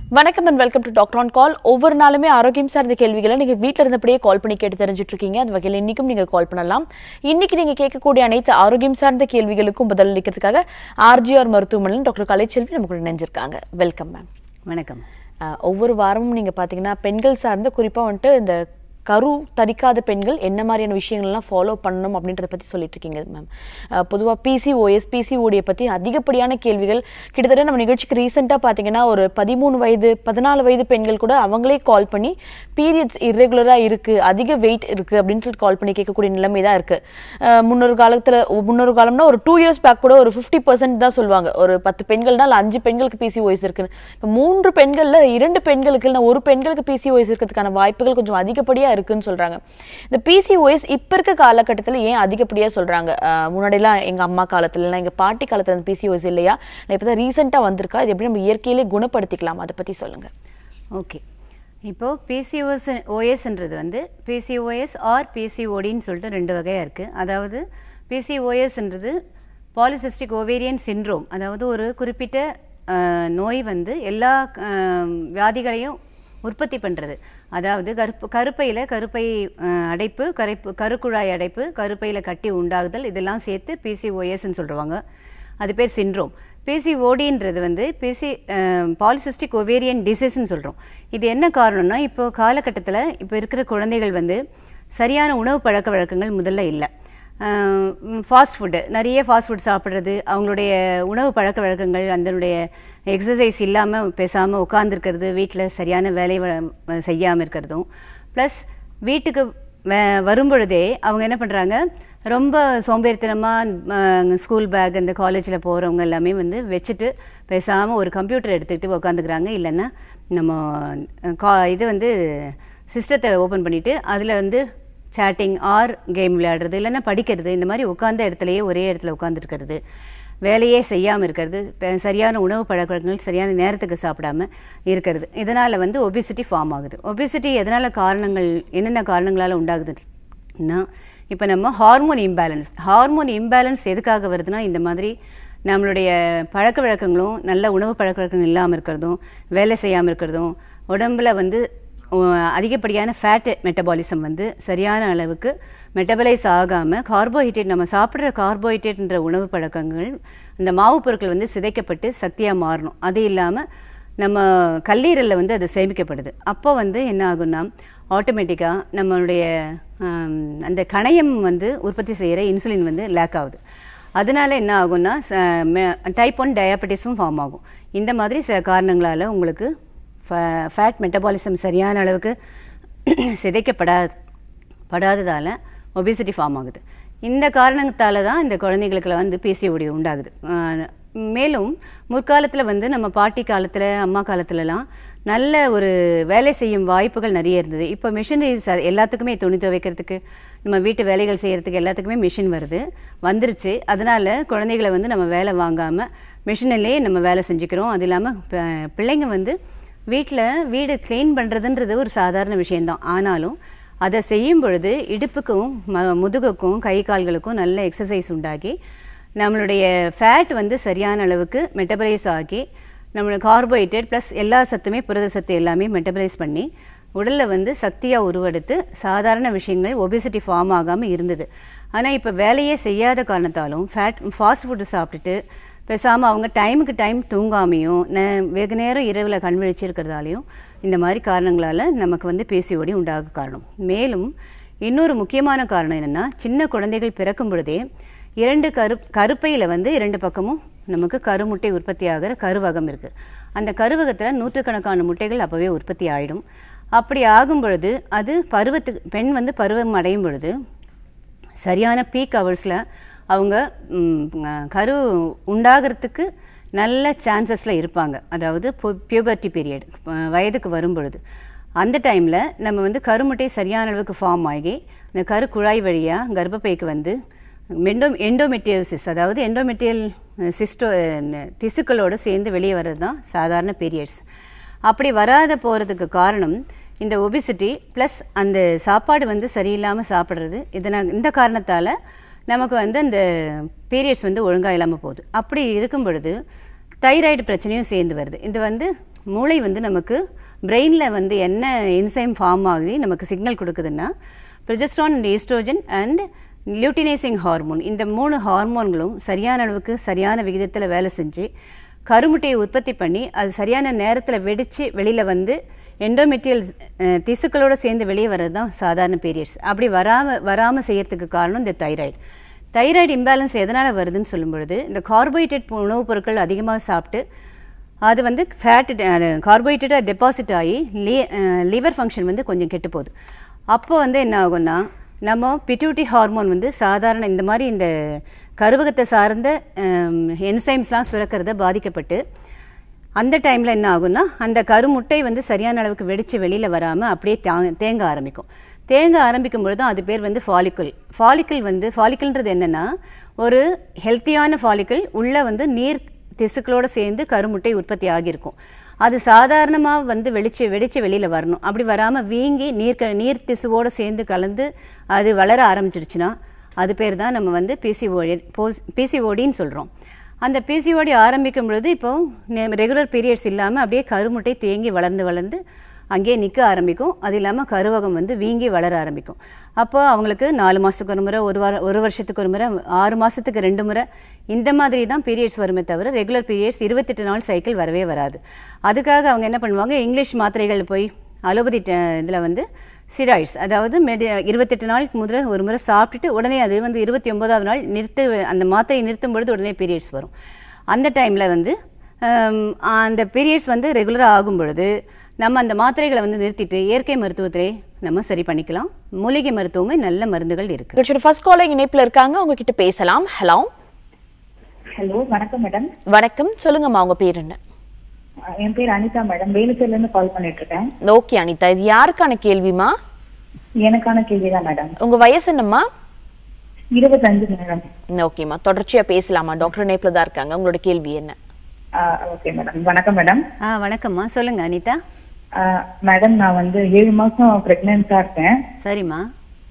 வணக்கம் and welcome to doctor on call ஒவ்வொரு நாளுமே ஆரோக்கியம் சார்ந்த கேள்விகளை நீங்க வீட்ல இருந்தபடியே கால் பண்ணி கேட்டு தெரிஞ்சுட்டு இருக்கீங்க அந்த வகையில் இன்னைக்கும் நீங்க கால் பண்ணலாம் இன்னைக்கு நீங்க கேட்கக்கூடிய அனைத்து ஆரோக்கியம் சார்ந்த கேள்விகளுக்கும் பதில் அளிக்கிறதுக்காக ஆர்ஜிஆர் மருத்துவமனையில் டாக்டர் கலைச்செல்வி நமக்கு கூட இணைஞ்சிருக்காங்க வெல்கம் மேம் வணக்கம் ஒவ்வொரு வாரமும் நீங்க பாத்தீங்கன்னா பெண்கள் சார்ந்த குறிப்பா வந்துட்டு இந்த கரு தரிக்காத பெண்கள் என்ன மாதிரியான விஷயங்கள்லாம் ஃபாலோ பண்ணணும் அப்படின்றத பற்றி சொல்லிட்டு இருக்கீங்க மேம் பொதுவாக பிசிஓஎஸ் பிசிஓடியை பற்றி அதிகப்படியான கேள்விகள் கிட்டத்தட்ட நம்ம நிகழ்ச்சிக்கு ரீசெண்டாக பார்த்தீங்கன்னா ஒரு பதிமூணு வயது பதினாலு வயது பெண்கள் கூட அவங்களே கால் பண்ணி பீரியட்ஸ் இர்ரெகுலராக இருக்குது அதிக வெயிட் இருக்குது அப்படின்னு சொல்லிட்டு கால் பண்ணி கேட்கக்கூடிய நிலைமை தான் இருக்குது முன்னொரு காலத்தில் முன்னொரு காலம்னா ஒரு டூ இயர்ஸ் பேக் கூட ஒரு ஃபிஃப்டி பர்சன்ட் தான் சொல்லுவாங்க ஒரு பத்து பெண்கள்னால் அஞ்சு பெண்களுக்கு பிசிஓஎஸ் இருக்குன்னு இப்போ மூன்று பெண்களில் இரண்டு பெண்களுக்கு இல்லை ஒரு பெண்களுக்கு பிசிஓஎஸ் இருக்கிறதுக்கான வாய்ப்புகள் கொஞ்சம் அதிகப்படியாக இருக்குன்னு சொல்றாங்க இந்த பிசிஓஎஸ் இப்ப இருக்க காலகட்டத்தில் ஏன் அதிகப்படியா சொல்றாங்க அஹ் முன்னாடிலாம் எங்க அம்மா காலத்துல இல்லை எங்க பாட்டி காலத்துல அந்த பிசிஓஎஸ் இல்லையா நான் இப்பதான் ரீசெண்டா வந்திருக்கா இது எப்படி நம்ம இயற்கையிலே குணப்படுத்திக்கலாம் அதை பத்தி சொல்லுங்க ஓகே இப்போ பிசிஓஎஸ் ஓஎஸ்ன்றது வந்து பிசிஓஎஸ் ஆர் பிசிஓடின்னு சொல்லிட்டு ரெண்டு வகையாக இருக்குது அதாவது பிசிஓஎஸ்ன்றது பாலிசிஸ்டிக் ஓவேரியன் சிண்ட்ரோம் அதாவது ஒரு குறிப்பிட்ட அஹ், நோய் வந்து எல்லா அஹ், வியாதிகளையும் உற்பத்தி பண்ணுறது அதாவது கருப்பு கருப்பையில் கருப்பை அஹ், அடைப்பு கரைப்பு கருக்குழாய் அடைப்பு கருப்பையில் கட்டி உண்டாகுதல் இதெல்லாம் சேர்த்து பிசிஓஎஸ்ன்னு சொல்லுவாங்க அது பேர் சிண்ட்ரோம் பிசிஓடின்றது வந்து பிசி பாலிசிஸ்டிக் ஒவேரியன் டிசீஸ்ன்னு சொல்கிறோம் இது என்ன காரணம்னா இப்போ காலகட்டத்தில் இப்போ இருக்கிற குழந்தைகள் வந்து சரியான உணவு பழக்க வழக்கங்கள் முதல்ல இல்லை ஃபாஸ்ட் ஃபுட்டு நிறைய ஃபாஸ்ட் ஃபுட் சாப்பிட்றது அவங்களுடைய உணவு பழக்க வழக்கங்கள் அதனுடைய எக்ஸசைஸ் இல்லாமல் பேசாமல் உட்காந்துருக்கிறது வீட்டில் சரியான வேலை செய்யாமல் இருக்கிறதும் ப்ளஸ் வீட்டுக்கு வே- வரும்பொழுதே அவங்க என்ன பண்ணுறாங்க ரொம்ப சோம்பேறித்தனமாக ஸ்கூல் பேக் இந்த காலேஜில் போகிறவங்க எல்லாமே வந்து வச்சுட்டு பேசாமல் ஒரு கம்ப்யூட்டர் எடுத்துக்கிட்டு உட்காந்துக்கிறாங்க இல்லைன்னா நம்ம அஹ், கா இது வந்து சிஸ்டத்தை ஓப்பன் பண்ணிவிட்டு அதில் வந்து சேட்டிங் ஆர் கேம் விளையாடுறது இல்லைன்னா படிக்கிறது இந்த மாதிரி உட்காந்த இடத்துலையே ஒரே இடத்துல உட்காந்துருக்கிறது வேலையே செய்யாமல் இருக்கிறது ப- சரியான உணவு பழக்கவழக்கங்கள் சரியான நேரத்துக்கு சாப்பிடாம இருக்கிறது இதனால் வந்து ஒபிசிட்டி ஃபார்ம் ஆகுது ஒபிசிட்டி எதனால் காரணங்கள் என்னென்ன காரணங்களால் உண்டாகுதுன்னா இப்போ நம்ம ஹார்மோன் இம்பேலன்ஸ் ஹார்மோன் இம்பேலன்ஸ் எதுக்காக வருதுன்னா இந்த மாதிரி நம்மளுடைய பழக்க வழக்கங்களும் நல்ல உணவு பழக்க வழக்கங்கள் இல்லாமல் இருக்கிறதும் வேலை செய்யாமல் இருக்கிறதும் உடம்புல வந்து உ- அதிகப்படியான ஃபேட் மெட்டபாலிசம் வந்து சரியான அளவுக்கு மெட்டபலைஸ் ஆகாமல் கார்போஹைட்ரேட் நம்ம சாப்பிட்ற கார்போஹைட்ரேட்ன்ற உணவு பழக்கங்கள் இந்த மாவு பொருட்கள் வந்து சிதைக்கப்பட்டு சக்தியாக மாறணும் அது இல்லாமல் நம்ம கல்லீரலில் வந்து அது சேமிக்கப்படுது அப்போ வந்து என்ன ஆகும்னா ஆட்டோமேட்டிக்காக நம்மளுடைய ஆம், அந்த கணையம் வந்து உற்பத்தி செய்கிற இன்சுலின் வந்து லேக் ஆகுது அதனால என்ன ஆகும்னா டைப் ஒன் டயபெட்டிஸும் ஃபார்ம் ஆகும் இந்த மாதிரி சில காரணங்களால் உங்களுக்கு ஃபேட் மெட்டபாலிசம் சரியான அளவுக்கு சிதைக்கப்படாது படாததால் ஒபிசிட்டி ஃபார்ம் ஆகுது இந்த காரணத்தால தான் இந்த குழந்தைகளுக்கு வந்து பிசிஓடி உண்டாகுது அஹ் மேலும் முற்காலத்தில் வந்து நம்ம பாட்டி காலத்தில் அம்மா காலத்துலலாம் நல்ல ஒரு வேலை செய்யும் வாய்ப்புகள் நிறைய இருந்தது இப்போ மிஷினரிஸ் எல்லாத்துக்குமே துணி துவைக்கிறதுக்கு நம்ம வீட்டு வேலைகள் செய்கிறதுக்கு எல்லாத்துக்குமே மிஷின் வருது வந்துருச்சு அதனால குழந்தைகளை வந்து நம்ம வேலை வாங்காமல் மிஷினிலே நம்ம வேலை செஞ்சுக்கிறோம் அது இல்லாமல் பிள்ளைங்க வந்து வீட்டில் வீடு க்ளீன் பண்ணுறதுன்றது ஒரு சாதாரண விஷயம்தான் ஆனாலும் அதை செய்யும் பொழுது இடுப்புக்கும் ம முதுகுக்கும் கை கால்களுக்கும் நல்ல எக்ஸசைஸ் உண்டாகி நம்மளுடைய ஃபேட் வந்து சரியான அளவுக்கு மெட்டபலைஸ் ஆகி நம்மளோட கார்போஹைட்ரேட் ப்ளஸ் எல்லா சத்துமே புரத சத்து எல்லாமே மெட்டபலைஸ் பண்ணி உடலில் வந்து சக்தியாக உருவெடுத்து சாதாரண விஷயங்கள் ஒபிசிட்டி ஃபார்ம் ஆகாமல் இருந்தது ஆனால் இப்போ வேலையே செய்யாத காரணத்தாலும் ஃபேட் ஃபாஸ்ட் ஃபுட்டு சாப்பிட்டுட்டு பேசாமல் அவங்க டைமுக்கு டைம் தூங்காமையும் நே- வெகு நேரம் இரவில் கண் விழிச்சிருக்கிறதாலையும் இந்த மாதிரி காரணங்களால் நமக்கு வந்து பிசிஓடி உண்டாக காரணம் மேலும் இன்னொரு முக்கியமான காரணம் என்னென்னா சின்ன குழந்தைகள் பிறக்கும் பொழுதே இரண்டு கரு கருப்பையில் வந்து இரண்டு பக்கமும் நமக்கு கருமுட்டை உற்பத்தி ஆகிற கருவகம் இருக்குது அந்த கருவகத்தில் நூற்றுக்கணக்கான முட்டைகள் அப்போவே உற்பத்தி ஆகிடும் அப்படி ஆகும் பொழுது அது பருவத்துக்கு பெண் வந்து பருவம் அடையும் பொழுது சரியான பீக் ஹவர்ஸில் அவங்க ம், அஹ், கரு உண்டாகிறதுக்கு நல்ல சான்சஸில் இருப்பாங்க அதாவது பியூபர்ட்டி பீரியட் வயதுக்கு வரும் பொழுது அந்த டைமில் நம்ம வந்து கருமுட்டை சரியான அளவுக்கு ஃபார்ம் ஆகி அந்த கரு குழாய் வழியாக கர்ப்பப்பைக்கு வந்து மெண்டோ எண்டோமெட்டியோசிஸ் அதாவது எண்டோமெட்டியல் சிஸ்டோ திசுக்களோடு சேர்ந்து வெளியே வர்றது தான் சாதாரண பீரியட்ஸ் அப்படி வராத போகிறதுக்கு காரணம் இந்த ஒபிசிட்டி ப்ளஸ் அந்த சாப்பாடு வந்து சரியில்லாமல் சாப்பிட்றது இதனால் இந்த காரணத்தால் நமக்கு வந்து அந்த பீரியட்ஸ் வந்து ஒழுங்காக இல்லாமல் போகுது அப்படி இருக்கும் பொழுது தைராய்டு பிரச்சனையும் சேர்ந்து வருது இது வந்து மூளை வந்து நமக்கு பிரெயினில் வந்து என்ன என்சைம் ஃபார்ம் ஆகி நமக்கு சிக்னல் கொடுக்குதுன்னா progesterone and oestrogen and luteinising hormone இந்த மூணு ஹார்மோன்களும் சரியான அளவுக்கு சரியான விகிதத்தில் வேலை செஞ்சு கருமுட்டையை உற்பத்தி பண்ணி அது சரியான நேரத்தில் வெடித்து வெளியில் வந்து எண்டோமெட்ரியல் திசுக்களோடு சேர்ந்து வெளியே வர்றது தான் சாதாரண பீரியட்ஸ் அப்படி வராமல் வராமல் செய்யறதுக்கு காரணம் இந்த தைராய்டு தைராய்டு இம்பேலன்ஸ் எதனால் வருதுன்னு சொல்லும் பொழுது இந்த கார்போஹைட்ரேட் உணவுப் பொருட்கள் அதிகமாக சாப்பிட்டு அது வந்து ஃபேட் கார்போஹைட்ரேட்டாக டெபாசிட் ஆகி லீ லிவர் ஃபங்க்ஷன் வந்து கொஞ்சம் கெட்டு போகுது அப்போ வந்து என்ன ஆகும்னா நம்ம பிட்யூட்டி ஹார்மோன் வந்து சாதாரண இந்த மாதிரி இந்த கருவகத்தை சார்ந்த என்சைம்ஸ்லாம் சுரக்கிறத பாதிக்கப்பட்டு அந்த டைமில் என்ன ஆகும்னா அந்த கருமுட்டை வந்து சரியான அளவுக்கு வெடித்து வெளியில் வராமல் அப்படியே தா- தேங்க ஆரம்பிக்கும் தேங்க ஆரம்பிக்கும் பொழுது அது பேர் வந்து ஃபாலிக்கிள் ஃபாலிக்கிள் வந்து ஃபாலிக்கிள்ன்றது என்னென்னா ஒரு ஹெல்த்தியான ஃபாலிக்கிள் உள்ளே வந்து நீர் திசுக்களோடு சேர்ந்து கருமுட்டை உற்பத்தி ஆகியிருக்கும் அது சாதாரணமாக வந்து வெளிச்சு வெடிச்சு வெளியில் வரணும் அப்படி வராமல் வீங்கி நீர் க நீர் திசுவோடு சேர்ந்து கலந்து அது வளர ஆரம்பிச்சிடுச்சுன்னா அது பேர் தான் நம்ம வந்து பிசிஓடி பிசிஓடின்னு சொல்கிறோம் அந்த பிசிஓடி ஆரம்பிக்கும் பொழுது இப்போ ரெகுலர் பீரியட்ஸ் இல்லாமல் அப்படியே கருமுட்டை தேங்கி வளர்ந்து வளர்ந்து அங்கேயே நிற்க ஆரம்பிக்கும் அது இல்லாமல் கருவகம் வந்து வீங்கி வளர ஆரம்பிக்கும் அப்போ அவங்களுக்கு நாலு மாதத்துக்கு ஒரு முறை ஒரு வாரம் ஒரு வருஷத்துக்கு ஒரு முறை ஆறு மாதத்துக்கு ரெண்டு முறை இந்த மாதிரி தான் பீரியட்ஸ் வருமே தவிர ரெகுலர் பீரியட்ஸ் இருபத்தெட்டு நாள் சைக்கிள் வரவே வராது அதுக்காக அவங்க என்ன பண்ணுவாங்க இங்கிலீஷ் மாத்திரைகள் போய் அலோபதி இதில் வந்து ஸ்டிராய்ட்ஸ் அதாவது மெடி இருபத்தெட்டு நாளுக்கு முதல்ல ஒரு முறை சாப்பிட்டுட்டு உடனே அது வந்து இருபத்தி ஒன்பதாவது நாள் நிறுத்து அந்த மாத்திரை நிறுத்தும் பொழுது உடனே பீரியட்ஸ் வரும் அந்த டைமில் வந்து ஹம், அந்த பீரியட்ஸ் வந்து ரெகுலராக ஆகும் பொழுது நம்ம அந்த மாத்திரைகளை வந்து நிறுத்திட்டு இயற்கை மருத்துவத்திலே நம்ம சரி பண்ணிக்கலாம் மூலிகை மருத்துவமே நல்ல மருந்துகள் இருக்கு நிகழ்ச்சியோட ஃபர்ஸ்ட் காலர் இணைப்புல இருக்காங்க அவங்க கிட்ட பேசலாம் ஹலோ ஹலோ வணக்கம் மேடம் வணக்கம் சொல்லுங்கம்மா உங்க பேர் என்ன அஹ் என் பேர் அனிதா மேடம் வேலுச்சேரில இருந்து கால் பண்ணிட்டு இருக்கேன் ஓகே அனிதா இது யாருக்கான கேள்விமா எனக்கான கேள்விதான் மேடம் உங்க வயசு என்னம்மா இருபத்தஞ்சு மேடம் ஓகேம்மா தொடர்ச்சியா பேசலாமா டாக்டர் இணைப்புல தான் இருக்காங்க உங்களோட கேள்வி என்ன ஓகே மேடம் வணக்கம் மேடம் ஆ வணக்கம்மா சொல்லுங்க அனிதா அஹ் மேடம் நான் வந்து ஏழு மாசம் பிரெக்னன்ஸா இருக்கேன் சரிம்மா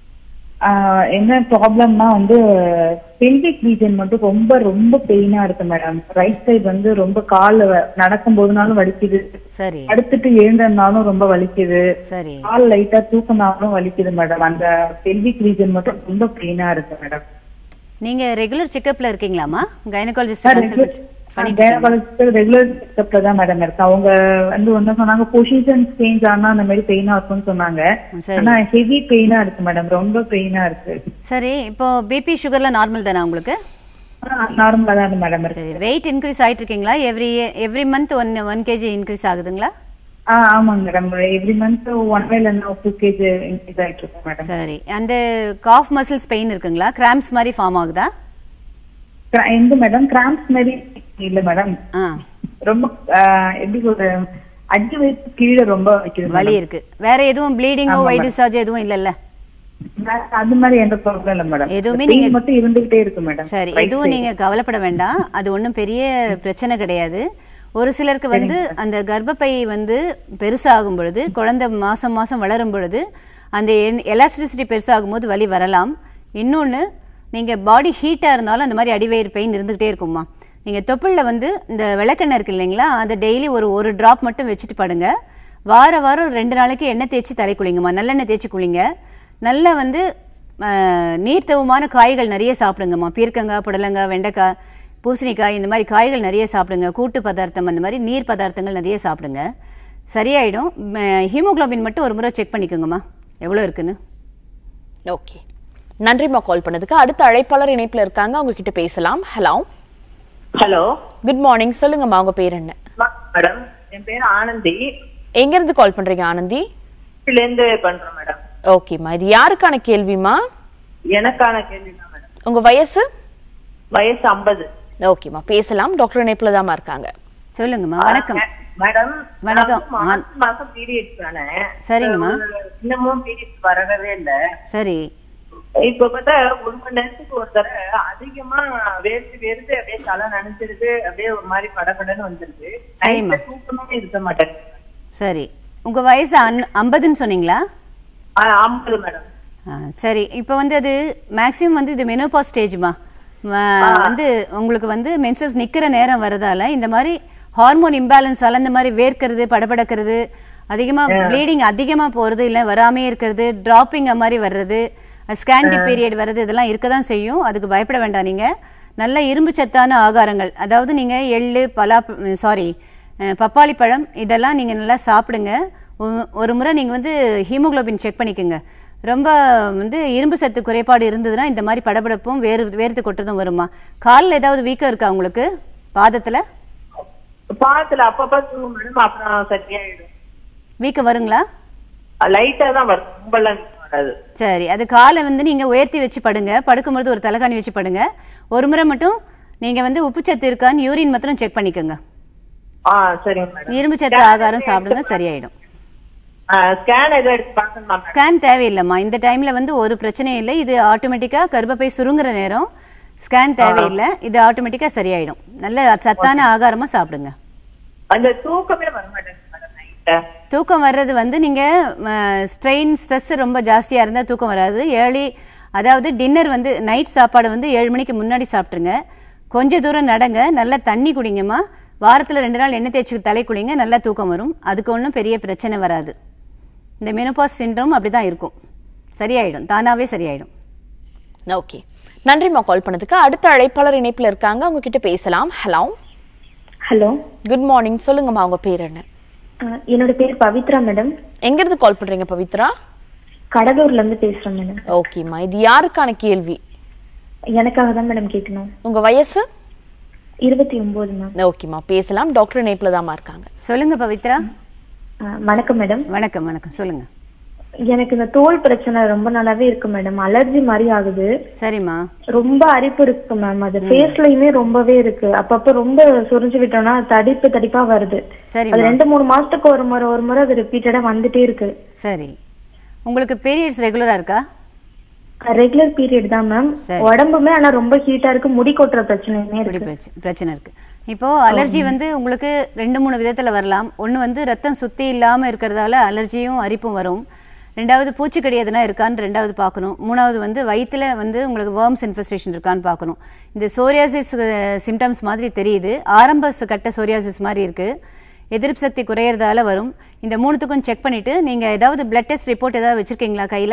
அஹ் என்ன ப்ராப்ளம்னா வந்து பெல்விக் ரீஜன் மட்டும் ரொம்ப ரொம்ப பெயினா இருக்கு மேடம் ரைட் சைடு வந்து ரொம்ப கால் நடக்கும் போதுனாலும் வலிக்குது சரி அடுத்துட்டு எழுந்தனாலும் ரொம்ப வலிக்குது சரி கால் லைட்டா தூக்கினாலும் வலிக்குது மேடம் அந்த பெல்விக் ரீஜன் மட்டும் ரொம்ப பெயினா இருக்கு மேடம் நீங்க ரெகுலர் செக்கப்ல இருக்கீங்களாமா கைனகாலஜிஸ்ட் கன்சல்ட் பண்ணிட்டு ரெகுலர் செக்அப்ல தான் மேடம் இருக்கு அவங்க வந்து ஒண்ணு சொன்னாங்க பொசிஷன் சேஞ்ச் ஆனா அந்த மாதிரி பெயினா இருக்கும்னு சொன்னாங்க சரி ஆனா ஹெவி பெயினா இருக்கு மேடம் ரொம்ப பெயினா இருக்கு சரி இப்போ பிபி சுகர்லாம் நார்மல் தானே உங்களுக்கு நார்மலா தான் மேடம் இருக்கு சரி வெயிட் இன்க்ரீஸ் ஆயிட்டு இருக்கீங்களா every every month one one KG increase ஆகுதுங்களா ஆ ஆமாங்க மேடம் எவ்ரி மந்த் ஒன் வேல டூ கேஜி இன்க்ரீஸ் ஆயிட்டு இருக்கு மேடம் சரி அந்த காஃப் மசில்ஸ் பெயின் இருக்குங்களா கிராம்ஸ் மாதிரி ஃபார்ம் ஆகுதா எந்த மேடம் கிராம்ப்ஸ் மாதிரி இல்ல மேடம் ஆ ரொம்ப ஆ, எப்படி சொல்ற அஞ்சு வயசு கீழே ரொம்ப வைக்குது வலி இருக்கு வேற எதுவும் ப்ளீடிங்கோ ஒயிட் டிஸ்சார்ஜ் எதுவும் இல்லல்ல madam. அது மாதிரி எந்த ப்ராப்ளம் இல்ல மேடம் எதுவுமே Pain நீங்க- மட்டும் இருந்துகிட்டே இருக்கு மேடம் சரி எதுவும் நீங்க கவலைப்பட வேண்டாம் அது ஒன்றும் பெரிய பிரச்சனை கிடையாது ஒரு சிலருக்கு வந்து அந்த கர்ப்பப்பை வந்து பெருசாகும் பொழுது குழந்தை மாசம் மாசம் வளரும் பொழுது அந்த எலாஸ்டிசிட்டி பெருசாகும் போது வலி வரலாம் இன்னொன்னு நீங்க பாடி ஹீட்டா இருந்தாலும் அந்த மாதிரி அடிவயிறு பெயின் இருந்துகிட்டே இருக்குமா நீங்க தொப்புள்ல வந்து இந்த விளக்கெண்ணெய் இருக்கு இல்லைங்களா அதை டெய்லி ஒரு ஒரு டிராப் மட்டும் வச்சுட்டு படுங்க வார வாரம் ஒரு ரெண்டு நாளைக்கு எண்ணெய் தேய்ச்சி தலை குளிங்கம்மா நல்லெண்ணெய் தேய்ச்சி குளிங்க நல்லா வந்து ஆஹ், நீர்த்தவமான காய்கள் நிறைய சாப்பிடுங்கம்மா பீர்க்கங்காய் புடலங்காய் வெண்டைக்காய் பூசணிக்காய் இந்த மாதிரி காய்கள் நிறைய சாப்பிடுங்க கூட்டு பதார்த்தம் அந்த மாதிரி நீர் பதார்த்தங்கள் நிறைய சாப்பிடுங்க சரியாயிடும் ஹீமோகுளோபின் மட்டும் ஒரு முறை செக் பண்ணிக்கோங்கம்மா எவ்வளோ இருக்குன்னு ஓகே நன்றிம்மா கால் பண்ணதுக்கு அடுத்த அழைப்பாளர் இணைப்புல இருக்காங்க அவங்க கிட்ட பேசலாம் ஹலோ ஹலோ குட் மார்னிங் சொல்லுங்கம்மா உங்க பேர் என்ன மேடம் என் பேர் ஆனந்தி எங்க இருந்து கால் பண்றீங்க ஆனந்தி இதுல இருந்து பண்றேன் மேடம் ஓகேம்மா இது யாருக்கான கேள்விமா எனக்கான கேள்வி தான் மேடம் உங்க வயசு வயசு ஐம்பது ஓகேம்மா பேசலாம் டாக்டர் இணைப்புல தாம்மா இருக்காங்க சொல்லுங்கம்மா வணக்கம் மேடம் வணக்கம். நான் வந்து மாசம் மாசம் பீரியட்ஸ் தானே சரிங்கம்மா. இன்னமும் பீரியட்ஸ் வரவே இல்ல சரி இப்ப பார்த்தா ஒரு மணி நேரத்துக்கு ஒரு தடவை அதிகமா வேர்த்து வேர்த்து அப்படியே தலை நனைச்சிருது அப்படியே ஒரு மாதிரி படபடன்னு வந்துருது சரிம்மா. நைட்ல தூக்கமே இருக்க மாட்டேன் சரி உங்க வயசு அன்- ஐம்பதுன்னு சொன்னீங்களா ஐம்பது மேடம் ஆ, சரி இப்போ வந்து அது மேக்ஸிமம் வந்து இது மெனோபாஸ் ஸ்டேஜ்மா வந்து உங்களுக்கு வந்து மென்சஸ் நிக்கிற நேரம் வரதால இந்த மாதிரி ஹார்மோன் இம்பேலன்ஸால இந்த மாதிரி வேர்க்கிறது படபடக்கிறது அதிகமா ப்ளீடிங் அதிகமா போறது இல்ல வராமே இருக்கிறது டிராப்பிங் மாதிரி வர்றது ஸ்கேண்டி பீரியட் வர்றது இதெல்லாம் இருக்க தான் செய்யும் அதுக்கு பயப்பட வேண்டாம் நீங்க நல்ல இரும்பு சத்தான ஆகாரங்கள் அதாவது நீங்க எள்ளு பலா சாரி பப்பாளி பழம் இதெல்லாம் நீங்க நல்லா சாப்பிடுங்க ஒரு- ஒரு முறை நீங்க வந்து ஹீமோகுளோபின் செக் பண்ணிக்கோங்க ரொம்ப வந்து இரும்பு சத்து குறைபாடு இருந்ததுன்னா இந்த மாதிரி படபடப்பும் வேறு வேர்த்து கொட்டுறதும் வருமா காலில் ஏதாவது வீக்கம் இருக்கா உங்களுக்கு பாதத்துல பாத்துல அப்பப்ப தூங்கும் மேடம் அப்புறம் சரியாயிடும் வீக்கம் வருங்களா லைட்டா தான் வரும் ரொம்பலாம் வராது சரி அது காலை வந்து நீங்க உயர்த்தி வச்சு படுங்க படுக்கும்பொழுது ஒரு தலைகாணி வச்சு படுங்க ஒரு முறை மட்டும் நீங்க வந்து உப்புச்சத்து இருக்கான்னு யூரின் மாத்திரம் செக் பண்ணிக்கோங்க ஆ சரிங்க மேடம் இரும்பு சத்து ஆகாரம் சாப்பிடுங்க சரியாயிடும் ஸ்கேன் எதுவும் எடுத்து பார்க்கணுமா மேடம் ஸ்கேன் தேவையில்லைம்மா இந்த டைம்ல வந்து ஒரு பிரச்சனையும் இல்லை இது ஆட்டோமேட்டிக்கா கர்ப்பப்பை சுருங்குற நேரம் ஸ்கேன் தேவையில்லை இது ஆட்டோமேட்டிக்கா சரியாயிடும் நல்ல சத்தான ஆகாரமா சாப்பிடுங்க அந்த தூக்கமே வர மாட்டேங்குது மேடம் நைட்டு தூக்கம் வர்றது வந்து நீங்க ஸ்ட்ரெயின் ஸ்ட்ரெஸ் ரொம்ப ஜாஸ்தியா இருந்தா தூக்கம் வராது ஏர்லி அதாவது டின்னர் வந்து நைட் சாப்பாடு வந்து ஏழு மணிக்கு முன்னாடி சாப்பிட்ருங்க கொஞ்ச தூரம் நடங்க நல்லா தண்ணி குடிங்கம்மா வாரத்துல ரெண்டு நாள் எண்ணெய் தேய்ச்சி தலை குளிங்க நல்லா தூக்கம் வரும் அதுக்கு ஒன்றும் பெரிய பிரச்சனை வராது இந்த மெனோபாஸ் சிண்ட்ரோம் அப்படிதான் இருக்கும் சரியாயிடும் தானாவே சரியாயிடும் ஓகே நன்றிம்மா கால் பண்ணதுக்கு அடுத்த அழைப்பாளர் இணைப்புல இருக்காங்க அவங்க கிட்ட பேசலாம் ஹலோ ஹலோ குட் மார்னிங் சொல்லுங்கம்மா உங்க பேர் என்ன அஹ் என்னோட பேர் பவித்ரா மேடம் எங்க இருந்து கால் பண்றீங்க பவித்ரா கடலூர்ல இருந்து பேசுறேன் மேடம் ஓகேம்மா இது யாருக்கான கேள்வி எனக்காக தான் மேடம் கேட்கணும் உங்க வயசு இருபத்தி ஒன்பது மேம் ஓகேம்மா பேசலாம் டாக்டர் இணைப்புல தாம்மா இருக்காங்க சொல்லுங்க பவித்ரா அஹ் வணக்கம் மேடம் வணக்கம் வணக்கம் சொல்லுங்க எனக்கு இந்த தோல் பிரச்சனை ரொம்ப நாளாவே இருக்கு மேடம் அலர்ஜி மாதிரி ஆகுது சரிம்மா ரொம்ப அரிப்பு இருக்கு மேம் அது ஃபேஸ்லயுமே ரொம்பவே இருக்கு அப்பப்ப ரொம்ப சொரிஞ்சு விட்டோம்னா தடிப்பு தடிப்பா வருது அது சரிம்மா ரெண்டு மூணு மாசத்துக்கு ஒரு முறை ஒரு முறை அது ரிப்பீட்டடா வந்துட்டே இருக்கு சரி உங்களுக்கு பீரியட்ஸ் ரெகுலரா இருக்கா ரெகுலர் பீரியட் தான் மேம் சரி. உடம்புமே ஆனா ரொம்ப ஹீட்டா இருக்கு முடி கொட்டுற பிரச்சனையுமே இப்படி இருக்கு பிரச்ச- பிரச்சனை இருக்கு இப்போ அலர்ஜி வந்து உங்களுக்கு ரெண்டு மூணு விதத்துல வரலாம் ஒண்ணு வந்து ரத்தம் சுத்தி இல்லாம இருக்கிறதால அலர்ஜியும் அரிப்பும் வரும் ரெண்டாவது பூச்சிக்கடி எதுனா இருக்கான்னு ரெண்டாவது பார்க்கணும் மூணாவது வந்து வயித்துல வந்து உங்களுக்கு வேர்ம்ஸ் இன்ஃபெஸ்டேஷன் இருக்கான்னு பார்க்கணும் இந்த சோரியாசிஸ் சிம்டம்ஸ் மாதிரி தெரியுது ஆரம்ப ச- கட்ட சோரியாசிஸ் மாதிரி இருக்கு எதிர்ப்பு சக்தி குறையறதால வரும் இந்த மூணுத்துக்கும் செக் பண்ணிட்டு நீங்க ஏதாவது பிளட் டெஸ்ட் ரிப்போர்ட் ஏதாவது வச்சிருக்கீங்களா கையில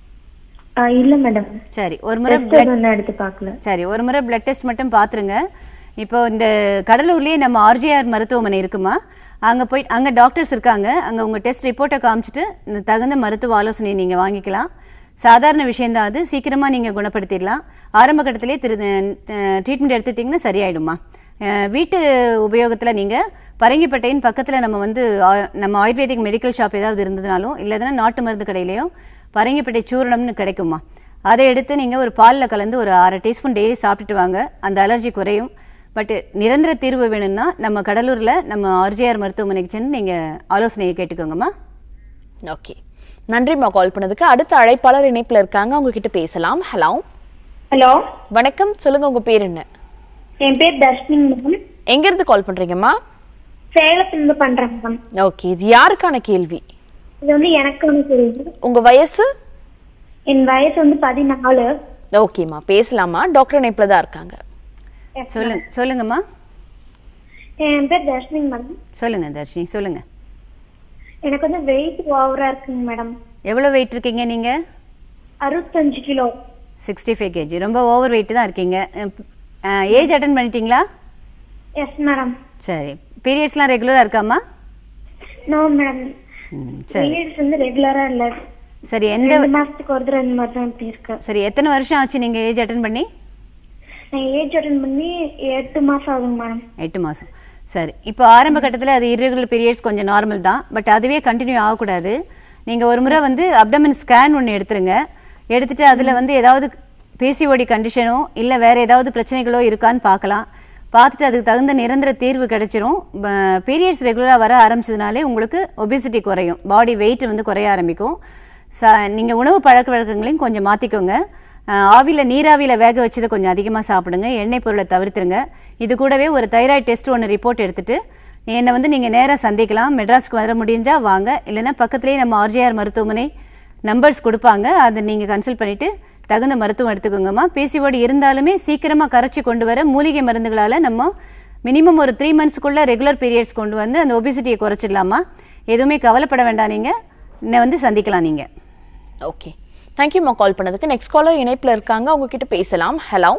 அஹ் இல்ல மேடம் சரி ஒரு முறை டெஸ்ட் blood- எதுவும் எடுத்து பார்க்கல சரி ஒரு முறை பிளட் டெஸ்ட் மட்டும் பாத்துருங்க இப்போ இந்த கடலூர்லயே நம்ம ஆர்ஜிஆர் மருத்துவமனை இருக்குமா அங்க போய் அங்க டாக்டர்ஸ் இருக்காங்க அங்க உங்க டெஸ்ட் ரிப்போர்ட்டை காமிச்சிட்டு இந்த தகுந்த மருத்துவ ஆலோசனையை நீங்க வாங்கிக்கலாம் சாதாரண விஷயம்தான் அது சீக்கிரமா நீங்க குணப்படுத்திடலாம் ஆரம்ப கட்டத்திலே திரு ட்ரீட்மெண்ட் எடுத்துட்டீங்கன்னா சரியாயிடுமா அஹ், வீட்டு உபயோகத்துல நீங்க பரங்கிப்பட்டையின் பக்கத்துல நம்ம வந்து ஆ- நம்ம ஆயுர்வேதிக் மெடிக்கல் ஷாப் ஏதாவது இருந்ததுனாலும் இல்லைன்னா நாட்டு மருந்து கடையிலயோ பரங்கிப்பட்டை சூரணம்னு கிடைக்குமா அதை எடுத்து நீங்க ஒரு பால்ல கலந்து ஒரு அரை டீஸ்பூன் டெய்லி சாப்பிட்டுட்டு வாங்க அந்த அலர்ஜி குறையும் பட் நிரந்தர தீர்வு வேணும்னா நம்ம கடலூர்ல நம்ம ஆர்ஜிஆர் மருத்துவமனைக்கு சென்று நீங்க ஆலோசனையை கேட்டுக்கோங்கம்மா ஓகே நன்றிம்மா கால் பண்ணதுக்கு அடுத்த அழைப்பாளர் இணைப்புல இருக்காங்க அவங்க கிட்ட பேசலாம் ஹலோ ஹலோ வணக்கம் சொல்லுங்க உங்க பேர் என்ன என் பேர் தர்ஷினி மேம் எங்க இருந்து கால் பண்றீங்கம்மா சேலத்துல பண்றேன் மேம் ஓகே இது யாருக்கான கேள்வி இது வந்து எனக்கு ஒன்று தெரியுது உங்க வயசு என் வயசு வந்து பதினாலு ஓகேம்மா பேசலாமா டாக்டர் இணைப்புல தான் இருக்காங்க சொல்லுங்க சொல்லுங்கம்மா என் பேர் தர்ஷினி மேடம் சொல்லுங்க தர்ஷினி சொல்லுங்க எனக்கு வந்து வெயிட் ஓவரா இருக்குங்க மேடம் எவ்வளவு வெயிட் இருக்கீங்க நீங்க அறுபத்தஞ்சு கிலோ சிக்ஸ்டி ஃபைவ் கேஜி ரொம்ப ஓவர் வெயிட் தான் இருக்கீங்க ஏஜ் அட்டன் பண்ணிட்டீங்களா எஸ் மேடம் சரி பீரியட்ஸ்லாம் ரெகுலரா இருக்காம்மா நோ மேடம் ம், சரி பீரியட்ஸ் வந்து ரெகுலரா இல்ல சரி எந்த ரெண்டு மாசத்துக்கு ஒரு தடவை இந்த மாதிரி தான் இப்படி இருக்கு சரி எத்தனை வருஷம் ஆச்சு நீங்க ஏஜ் அட்டன் பண்ணி நான் ஏஜ் அட்டன் பண்ணி எட்டு மாசம் ஆகுங்க மேடம் எட்டு மாசம் சரி இப்போ ஆரம்ப கட்டத்துல அது irregular பீரியட்ஸ் கொஞ்சம் நார்மல் தான் பட் அதுவே கண்டினியூ ஆகக்கூடாது நீங்க ஒரு முறை வந்து அப்டமன் ஸ்கேன் ஒன்று எடுத்துருங்க எடுத்துட்டு அதுல வந்து ஏதாவது பிசிஓடி கண்டிஷனோ இல்ல வேற ஏதாவது பிரச்சனைகளோ இருக்கான்னு பார்க்கலாம் பார்த்துட்டு அதுக்கு தகுந்த நிரந்தர தீர்வு கிடைச்சிரும் பீரியட்ஸ் ரெகுலரா வர ஆரம்பிச்சதுனாலே உங்களுக்கு ஒபிசிட்டி குறையும் பாடி வெயிட் வந்து குறைய ஆரம்பிக்கும் ச- நீங்க உணவு பழக்க வழக்கங்களையும் கொஞ்சம் மாத்திக்கோங்க அஹ் ஆவியில நீராவியில வேக வச்சதை கொஞ்சம் அதிகமா சாப்பிடுங்க எண்ணெய் பொருளை தவிர்த்துருங்க இது கூடவே ஒரு தைராய்டு டெஸ்ட் ஒன்று ரிப்போர்ட் எடுத்துட்டு என்னை வந்து நீங்க நேரா சந்திக்கலாம் மெட்ராஸ்க்கு வர முடிஞ்சா வாங்க இல்லைன்னா பக்கத்துலேயே நம்ம ஆர்ஜிஆர் மருத்துவமனை நம்பர்ஸ் கொடுப்பாங்க அதை நீங்க கன்சல்ட் பண்ணிட்டு தகுந்த மருத்துவம் எடுத்துக்கோங்கம்மா பிசிஓடி இருந்தாலுமே சீக்கிரமா கரைச்சி கொண்டு வர மூலிகை மருந்துகளால நம்ம மினிமம் ஒரு த்ரீ மந்த்ஸ்க்குள்ள ரெகுலர் பீரியட்ஸ் கொண்டு வந்து அந்த ஒபிசிட்டியை குறைச்சிடலாமா எதுவுமே கவலைப்பட வேண்டாம் நீங்கள் என்னை வந்து சந்திக்கலாம் நீங்கள் ஓகே தேங்க்யூம்மா கால் பண்ணதுக்கு நெக்ஸ்ட் காலர் இணைப்புல இருக்காங்க அவங்க கிட்ட பேசலாம் ஹலோ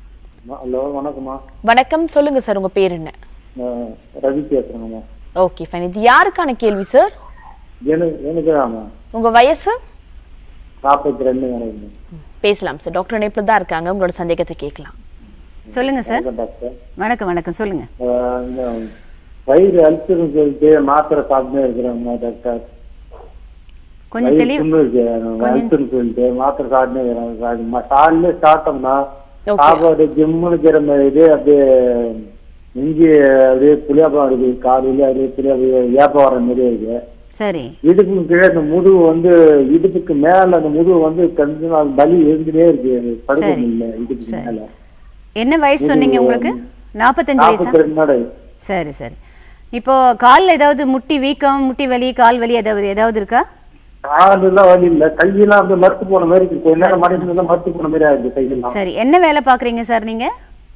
ஹலோ வணக்கம்மா வணக்கம் சொல்லுங்க சார் உங்க பேர் என்ன நான் ரவி பேசுறேங்கம்மா ஓகே ஃபைன் இது யாருக்கான கேள்வி சார் எனக்கு எனக்கு தான்மா உங்க வயசு நாற்பத்தி ரெண்டு எனக்கு பேசலாம் சார் டாக்டர் இணைப்புல தான் இருக்காங்க உங்களோட சந்தேகத்தை கேட்கலாம் சொல்லுங்க சார் வணக்கம் டாக்டர் வணக்கம் வணக்கம் சொல்லுங்க ஆஹ் இந்த வயிறு அழுத்தம் சொல்லிட்டு மாத்திரை சாப்பிட்டே இருக்கிறேம்மா டாக்டர் கொஞ்சம் வயிறு தெளிவு புண்ணு இருக்கு அழுத்தம் சொல்லிட்டு மாத்திரை சாப்பிட்டே இருக்கிறேன் காலையில சாப்பிட்டோம்னா Okay. சாப்பாடு ஜிம்முன்னு இருக்கிற மாதிரி இது அப்படியே இஞ்சி அப்படியே புளியாப்பம் இருக்கு காலையில அப்படியே புளியாப்பம் ஏப்பம் வர மாதிரி இருக்கு சரி இடுப்புக்கு கீழே அந்த முதுகு வந்து இடுப்புக்கு மேல அந்த முதுகு வந்து கொஞ்ச நாள் வலி இருந்துட்டே இருக்கு எனக்கு படுக்க சரி. முடியல இடுப்புக்கு சரி. மேல என்ன வயசு சொன்னீங்க உங்களுக்கு நாற்பத்தஞ்சு வயசா நாற்பத்தி ரெண்டு நாள் சரி சரி இப்போ காலில் ஏதாவது முட்டி வீக்கம் முட்டி வலி கால் வலி ஏதாவது ஏதாவது இருக்கா காலெல்லாம் வலி இல்ல கையெல்லாம் அப்படியே மறுத்து போன மாதிரி இருக்கு கொஞ்ச நேரம் மறைச்சு மறுத்து போன மாதிரி ஆயிடுச்சு கையெல்லாம் சரி என்ன வேலை பார்க்குறீங்க சார் நீங்கள்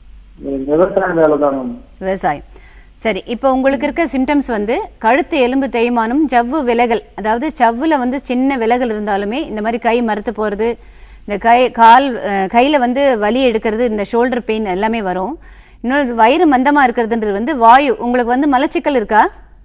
விவசாய வேலை தான் விவசாயம் சரி இப்போ உங்களுக்கு இருக்க சிம்டம்ஸ் வந்து கழுத்து எலும்பு தேய்மானம் ஜவ்வு விலகல் அதாவது சவ்வுல வந்து சின்ன விலகல் இருந்தாலுமே இந்த மாதிரி கை மறுத்து போறது இந்த கை கால் அஹ், கையில வந்து வலி எடுக்கிறது இந்த ஷோல்டர் பெயின் எல்லாமே வரும் இன்னொரு வயிறு மந்தமா இருக்கிறதுன்றது வந்து வாயு உங்களுக்கு வந்து மலச்சிக்கல் இருக்கா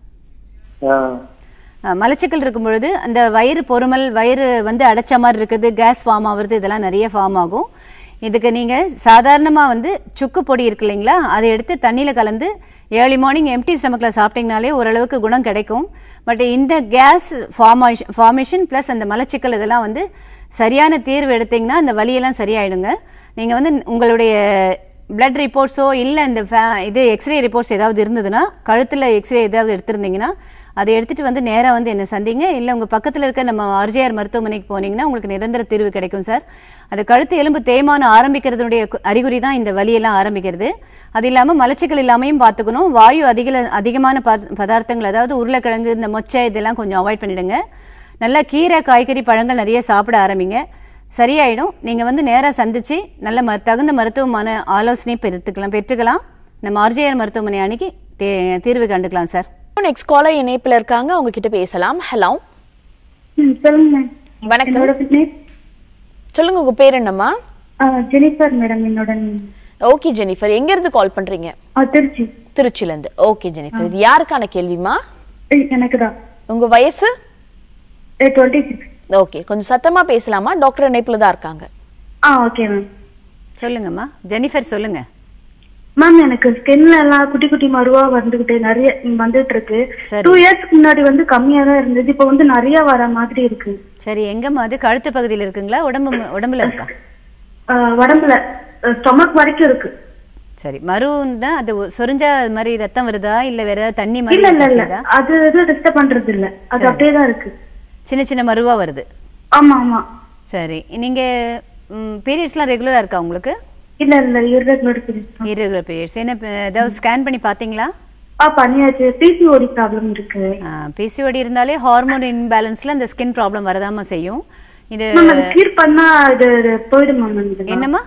அஹ், மலச்சிக்கல் இருக்கும் பொழுது அந்த வயிறு பொறுமல் வயிறு வந்து அடைச்ச மாதிரி இருக்குது கேஸ் ஃபார்ம் ஆகுறது இதெல்லாம் நிறைய ஃபார்ம் ஆகும் இதுக்கு நீங்க சாதாரணமா வந்து சுக்கு பொடி இருக்கு இல்லைங்களா அதை எடுத்து தண்ணியில கலந்து ஏர்லி மார்னிங் எம்டி ஸ்டமக்ல சாப்பிட்டீங்கனாலே ஓரளவுக்கு குணம் கிடைக்கும் பட் இந்த கேஸ் ஃபார்மேஷன் ஃபார்மேஷன் ப்ளஸ் அந்த மலச்சிக்கல் இதெல்லாம் வந்து சரியான தீர்வு எடுத்தீங்கன்னா அந்த வலியெல்லாம் சரியாயிடுங்க நீங்க வந்து உங்களுடைய பிளட் ரிப்போர்ட்ஸோ இல்லை இந்த fa- இது எக்ஸ்ரே ரிப்போர்ட்ஸ் ஏதாவது இருந்ததுன்னா கழுத்தில் எக்ஸ்ரே ஏதாவது எடுத்திருந்தீங்கன்னா அதை எடுத்துட்டு வந்து நேராக வந்து என்ன சந்திங்க இல்லை உங்கள் பக்கத்தில் இருக்க நம்ம ஆர்ஜிஆர் மருத்துவமனைக்கு போனீங்கன்னா உங்களுக்கு நிரந்தர தீர்வு கிடைக்கும் சார் அது கழுத்து எலும்பு தேய்மானம் ஆரம்பிக்கிறதுடைய கு- அறிகுறி தான் இந்த வலியெல்லாம் ஆரம்பிக்கிறது அது இல்லாமல் மலச்சிக்கல் இல்லாமையும் பார்த்துக்கணும் வாயு அதிக அதிகமான பத- பதார்த்தங்கள் அதாவது உருளைக்கிழங்கு இந்த மொச்சை இதெல்லாம் கொஞ்சம் அவாய்ட் பண்ணிடுங்க நல்லா கீரை காய்கறி பழங்கள் நிறைய சாப்பிட ஆரம்பிங்க சரியாயிடும் நீங்க வந்து நேரா சந்திச்சு நல்ல ம- தகுந்த மருத்துவமான ஆலோசனை பெற்றுக்கலாம் பெற்றுக்கலாம் நம்ம ஆர்ஜிஆர் மருத்துவமனை அணுகி தே- தீர்வு கண்டுக்கலாம் சார் நெக்ஸ்ட் காலர் இணைப்புல இருக்காங்க அவங்க கிட்ட பேசலாம் ஹலோ ம், சொல்லுங்க வணக்கம். என்னோட fitness, சொல்லுங்க உங்க பேர் என்னம்மா ஆ, ஜெனிஃபர் மேடம் என்னோட name. ஓகே ஜெனிஃபர் எங்க இருந்து கால் பண்றீங்க ஆ, திருச்சி திருச்சில இருந்து ஓகே ஜெனிஃபர் இது யாருக்கான கேள்விமா எனக்கு தான் உங்க வயசு டுவெண்ட்டி சிக்ஸ் ஓகே கொஞ்சம் சத்தமா பேசலாமா டாக்டர் இணைப்புல தான் இருக்காங்க ஆ ஓகே மேம் சொல்லுங்கம்மா ஜெனிஃபர் சொல்லுங்க மேம் எனக்கு ஸ்கின்ல எல்லாம் குட்டி குட்டி மருவா வந்துகிட்டு நிறைய வந்துட்டு இருக்கு சரி. டூ இயர்ஸ்க்கு முன்னாடி வந்து கம்மியா தான் இருந்தது இப்போ வந்து நிறைய வர மாதிரி இருக்கு சரி எங்கம்மா அது கழுத்து பகுதியில் இருக்குங்களா உடம்பு மு- உடம்புல இருக்கா ஆ, உடம்புல ஸ்டொமக் வரைக்கும் இருக்கு சரி மருன்னா அது ஒ- சொரிஞ்சா அது மாதிரி ரத்தம் வருதா இல்ல வேற ஏதாவது தண்ணி இல்ல மாதிரி இல்ல இல்ல கசியுதா? அது இது டிஸ்டர்ப் பண்றது இல்ல அது அப்படியே தான் இருக்கு சின்ன சின்ன மருவா வருது ஆமா ஆமா சரி நீங்க பீரியட்ஸ்லாம் ரெகுலரா இருக்கா உங்களுக்கு இல்ல இல்ல irregular periods தான். irregular பீரியட்ஸ் என்ன இப்ப ஏதாவது ஸ்கேன் பண்ணி பாத்தீங்களா ஆ பண்ணியாச்சு பிசிஓடி ப்ராப்ளம் இருக்கு பிசிஓடி இருந்தாலே ஹார்மோன் இன்பேலன்ஸ்ல இந்த ஸ்கின் ப்ராப்ளம் வரதாம செய்யும் இது மேம் அது கியூர் பண்ணா இது இது போயிடுமா மேம் இதெல்லாம்? என்னம்மா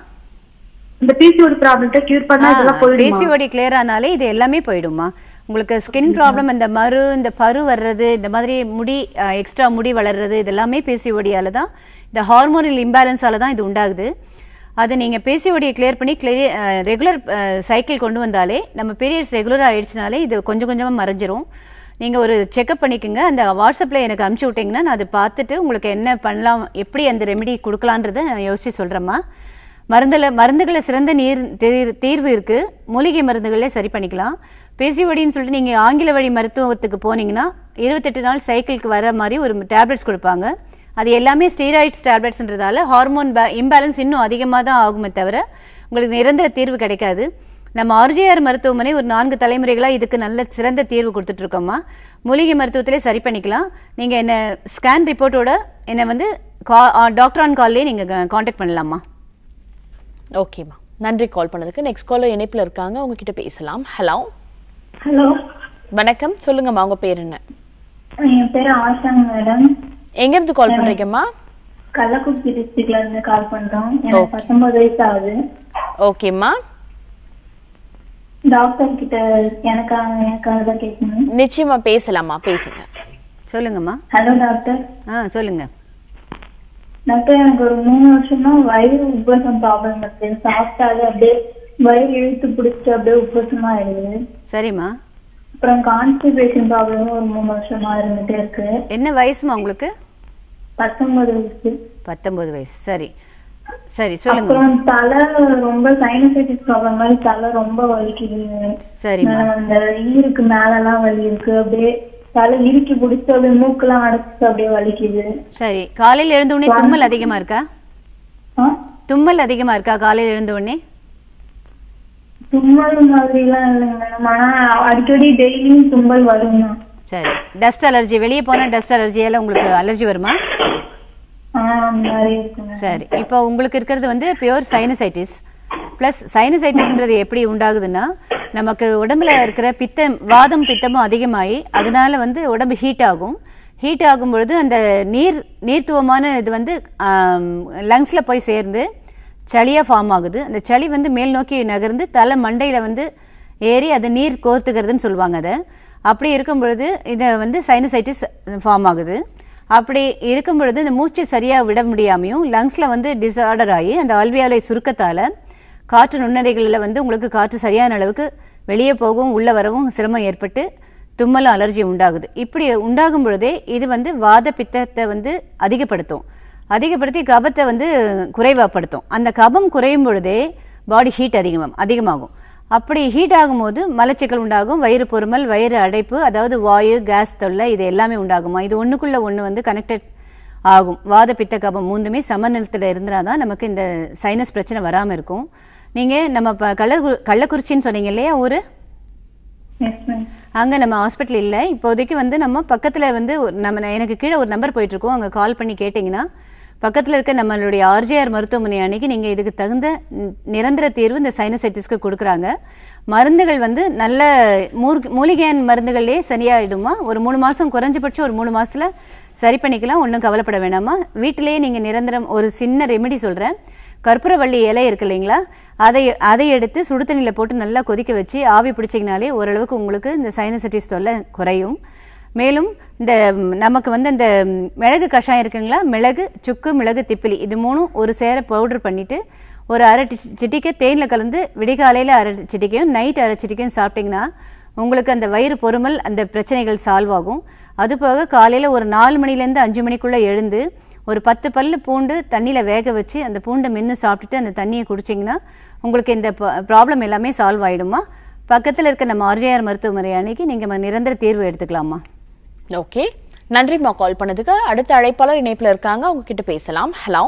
இந்த பிசிஓடி ப்ராப்ளத்தை கியூர் பண்ணா இதெல்லாம் போயிடுமா பிசிஓடி கிளியர் ஆனாலே இது எல்லாமே போயிடுமா உங்களுக்கு ஸ்கின் ப்ராப்ளம் இந்த மரு இந்த பரு வர்றது இந்த மாதிரி முடி எக்ஸ்ட்ரா முடி வளர்றது இது எல்லாமே பிசிஓடியால தான் இந்த ஹார்மோனல் இம்பேலன்ஸால தான் இது உண்டாகுது அது நீங்கள் பிசிஓடியை கிளியர் பண்ணி கிளியர் ரெகுலர் சைக்கிள் கொண்டு வந்தாலே நம்ம பீரியட்ஸ் ரெகுலர் ஆயிடுச்சுனாலே இது கொஞ்சம் கொஞ்சமாக மறைஞ்சிரும் நீங்கள் ஒரு செக்அப் பண்ணிக்கோங்க அந்த வாட்ஸ்அப்பில் எனக்கு அமுச்சு விட்டிங்கன்னா நான் அதை பார்த்துட்டு உங்களுக்கு என்ன பண்ணலாம் எப்படி அந்த ரெமெடி கொடுக்கலான்றதை நான் யோசிச்சு சொல்கிறேம்மா மருந்துல மருந்துகளை சிறந்த நீர் தீர்- தீர்வு இருக்கு மூலிகை மருந்துகளே சரி பண்ணிக்கலாம் பேசிஓடின்னு சொல்லிட்டு நீங்க ஆங்கில வழி மருத்துவத்துக்கு போனீங்கன்னா இருபத்தெட்டு நாள் சைக்கிளுக்கு வர மாதிரி ஒரு டேப்லெட்ஸ் கொடுப்பாங்க அது எல்லாமே ஸ்டீராய்ட்ஸ் டேப்லெட்ஸ்ன்றதால ஹார்மோன் இம்பேலன்ஸ் இன்னும் அதிகமாக தான் ஆகுமே தவிர உங்களுக்கு நிரந்தர தீர்வு கிடைக்காது நம்ம ஆர்ஜிஆர் மருத்துவமனை ஒரு நான்கு தலைமுறைகளாக இதுக்கு நல்ல சிறந்த தீர்வு கொடுத்துட்டு இருக்கோம்மா மூலிகை மருத்துவத்திலே சரி பண்ணிக்கலாம் நீங்கள் என்ன ஸ்கேன் ரிப்போர்ட்டோட என்னை வந்து கா டாக்டர் ஆன் கால்லே நீங்கள் காண்டாக்ட் பண்ணலாமா ஓகேம்மா நன்றி கால் பண்ணதுக்கு நெக்ஸ்ட் காலர் இணைப்புல இருக்காங்க அவங்க கிட்ட பேசலாம் ஹலோ ஹலோ வணக்கம் சொல்லுங்கம்மா உங்க பேர் என்ன என் பேரு ஆஷாங்க மேடம் எங்க இருந்து கால் பண்றீங்கம்மா கள்ளக்குறிச்சி டிஸ்ட்ரிக்ட்ல இருந்து கால் பண்றோம் எனக்கு Okay. பத்தொன்பது வயசு ஆகுது ஓகேம்மா டாக்டர் கிட்ட எனக்காக எனக்காக தான் கேட்கணும் நிச்சயமா பேசலாமா பேசுங்க சொல்லுங்கம்மா ஹலோ டாக்டர் ஆ சொல்லுங்க டாக்டர் எனக்கு ஒரு மூணு வருஷமா வயிறு உப்பசம் ப்ராப்ளம் இருக்கு சாப்பிட்டாலே அப்படியே வயிறு இழுத்து பிடிச்சிட்டு அப்படியே உப்பசமா ஆயிடுது சரிம்மா அப்புறம் கான்ஸ்டிபேஷன் ப்ராப்ளமும் ஒரு மூணு வருஷமா இருந்துட்டே இருக்கு என்ன வயசுமா உங்களுக்கு பத்தொன்பது வயசு பத்தொன்பது வயசு சரி சரி சொல்லுங்க அப்புறம் தலை ரொம்ப சைனசைட்டிஸ் ப்ராப்ளம் மாதிரி தலை ரொம்ப வலிக்குது சரிம்மா ஆஹ் அந்த ஈருக்கு மேலலாம் வலி இருக்கு அப்படியே தலை இறுக்கி பிடிச்சி அப்படியே மூக்கெல்லாம் அடைச்சிட்டு அப்படியே வலிக்குது சரி காலையில் எழுந்த உடனே தும்மல் அதிகமா இருக்கா ஆ? தும்மல் அதிகமா இருக்கா காலையில் எழுந்த உடனே தும்மல் மாதிரிலாம் இல்லைங்க மேடம் ஆனா அடிக்கடி டெய்லியும் தும்மல் வரும் சரி டஸ்ட் அலர்ஜி வெளியே போனா டஸ்ட் அலர்ஜியால உங்களுக்கு அலர்ஜி வருமா ஆஹ் அந்த மாதிரி இருக்குங்க சரி இப்போ உங்களுக்கு இருக்கிறது வந்து பியூர் சைனசைட்டிஸ் ப்ளஸ் சைனசைட்டிஸ்ன்றது எப்படி உண்டாகுதுன்னா நமக்கு உடம்புல இருக்கிற பித்தம் வாதம் பித்தமும் அதிகமாகி அதனால வந்து உடம்பு ஹீட் ஆகும் ஹீட் ஆகும் பொழுது அந்த நீர் நீர்த்துவமான இது வந்து லங்ஸில் போய் சேர்ந்து சளியாக ஃபார்ம் ஆகுது அந்த சளி வந்து மேல் நோக்கி நகர்ந்து தலை மண்டையில் வந்து ஏறி அது நீர் கோர்த்துக்கிறதுன்னு சொல்லுவாங்க அதை அப்படி இருக்கும் பொழுது இதை வந்து சைனசைட்டிஸ் ஃபார்ம் ஆகுது அப்படி இருக்கும் பொழுது இந்த மூச்சு சரியாக விட முடியாமையும் லங்ஸில் வந்து டிஸார்டர் ஆகி அந்த ஆல்வியாலை சுருக்கத்தால் காற்று நுண்ணறைகளில் வந்து உங்களுக்கு காற்று சரியான அளவுக்கு வெளியே போகவும் உள்ளே வரவும் சிரமம் ஏற்பட்டு தும்மலும் அலர்ஜி உண்டாகுது இப்படி உண்டாகும் பொழுதே இது வந்து வாத பித்தத்தை வந்து அதிகப்படுத்தும் அதிகப்படுத்தி கபத்தை வந்து குறைவாப்படுத்தும் அந்த கபம் குறையும் பொழுதே பாடி ஹீட் அதிகமாகும் அதிகமாகும் அப்படி ஹீட் ஆகும்போது மலச்சிக்கல் உண்டாகும் வயிறு பொறுமல் வயிறு அடைப்பு அதாவது வாயு கேஸ் தொல்லை இது எல்லாமே உண்டாகுமா இது ஒண்ணுக்குள்ள ஒண்ணு வந்து கனெக்டட் ஆகும் வாத பித்த கபம் மூணுமே சமநிலத்தில் இருந்தால் தான் நமக்கு இந்த சைனஸ் பிரச்சனை வராமல் இருக்கும் நீங்கள் நம்ம இப்போ கள்ள கள்ளக்குறிச்சின்னு சொன்னீங்க இல்லையா ஊர் எஸ் மேம் அங்கே நம்ம ஹாஸ்பிட்டல் இல்லை இப்போதைக்கு வந்து நம்ம பக்கத்தில் வந்து ஒரு- நம்ம எனக்கு கீழே ஒரு நம்பர் போயிட்டுருக்கோம் அங்கே கால் பண்ணி கேட்டிங்கன்னா பக்கத்தில் இருக்க நம்மளுடைய ஆர்ஜிஆர் மருத்துவமனை அன்னைக்கு நீங்கள் இதுக்கு தகுந்த ந- நிரந்தர தீர்வு இந்த சைனசைட்டிஸ்க்கு கொடுக்குறாங்க மருந்துகள் வந்து நல்ல மூர்- மூலிகையான மருந்துகள்லேயே சரியாயிடுமா ஒரு மூணு மாதம் குறைஞ்சபட்சம் ஒரு மூணு மாசத்துல சரி பண்ணிக்கலாம் ஒன்றும் கவலைப்பட வேணாமா வீட்டிலேயே நீங்கள் நிரந்தரம் ஒரு சின்ன ரெமெடி சொல்கிறேன் கற்பூரவள்ளி இலை இருக்கு இல்லைங்களா அதை அதை எடுத்து சுடு தண்ணியில் போட்டு நல்லா கொதிக்க வச்சு ஆவி பிடிச்சிங்கனாலே ஓரளவுக்கு உங்களுக்கு இந்த சைனசைட்டிஸ் தொல்லை குறையும் மேலும் இந்த ம், நமக்கு வந்து இந்த ம், மிளகு கஷாயம் இருக்குங்களா மிளகு சுக்கு மிளகு திப்பிலி இது மூணும் ஒரு சேர பவுடர் பண்ணிட்டு ஒரு அரை டி- சிட்டிக்கை தேனில் கலந்து விடிகாலையில் அரை சிட்டிக்கையும் நைட் அரை சிட்டிக்கையும் சாப்பிட்டீங்கன்னா உங்களுக்கு அந்த வயிறு பொறுமல் அந்த பிரச்சனைகள் சால்வ் ஆகும் அது போக காலையில் ஒரு நாலு மணிலேருந்து அஞ்சு மணிக்குள்ளே எழுந்து ஒரு பத்து பல்லு பூண்டு தண்ணியில் வேக வச்சு அந்த பூண்டை மென்று சாப்பிட்டுட்டு அந்த தண்ணியை குடிச்சிங்கன்னா உங்களுக்கு இந்த ப்ராப்ளம் எல்லாமே சால்வ் ஆயிடுமா பக்கத்தில் இருக்க நம்ம ஆர்ஜிஆர் மருத்துவமனை அன்னைக்கு நீங்கள் நிரந்தர தீர்வு எடுத்துக்கலாமா ஓகே நன்றிம்மா கால் பண்ணதுக்கு அடுத்த அழைப்பாளர் இணைப்புல இருக்காங்க அவங்க கிட்ட பேசலாம் ஹலோ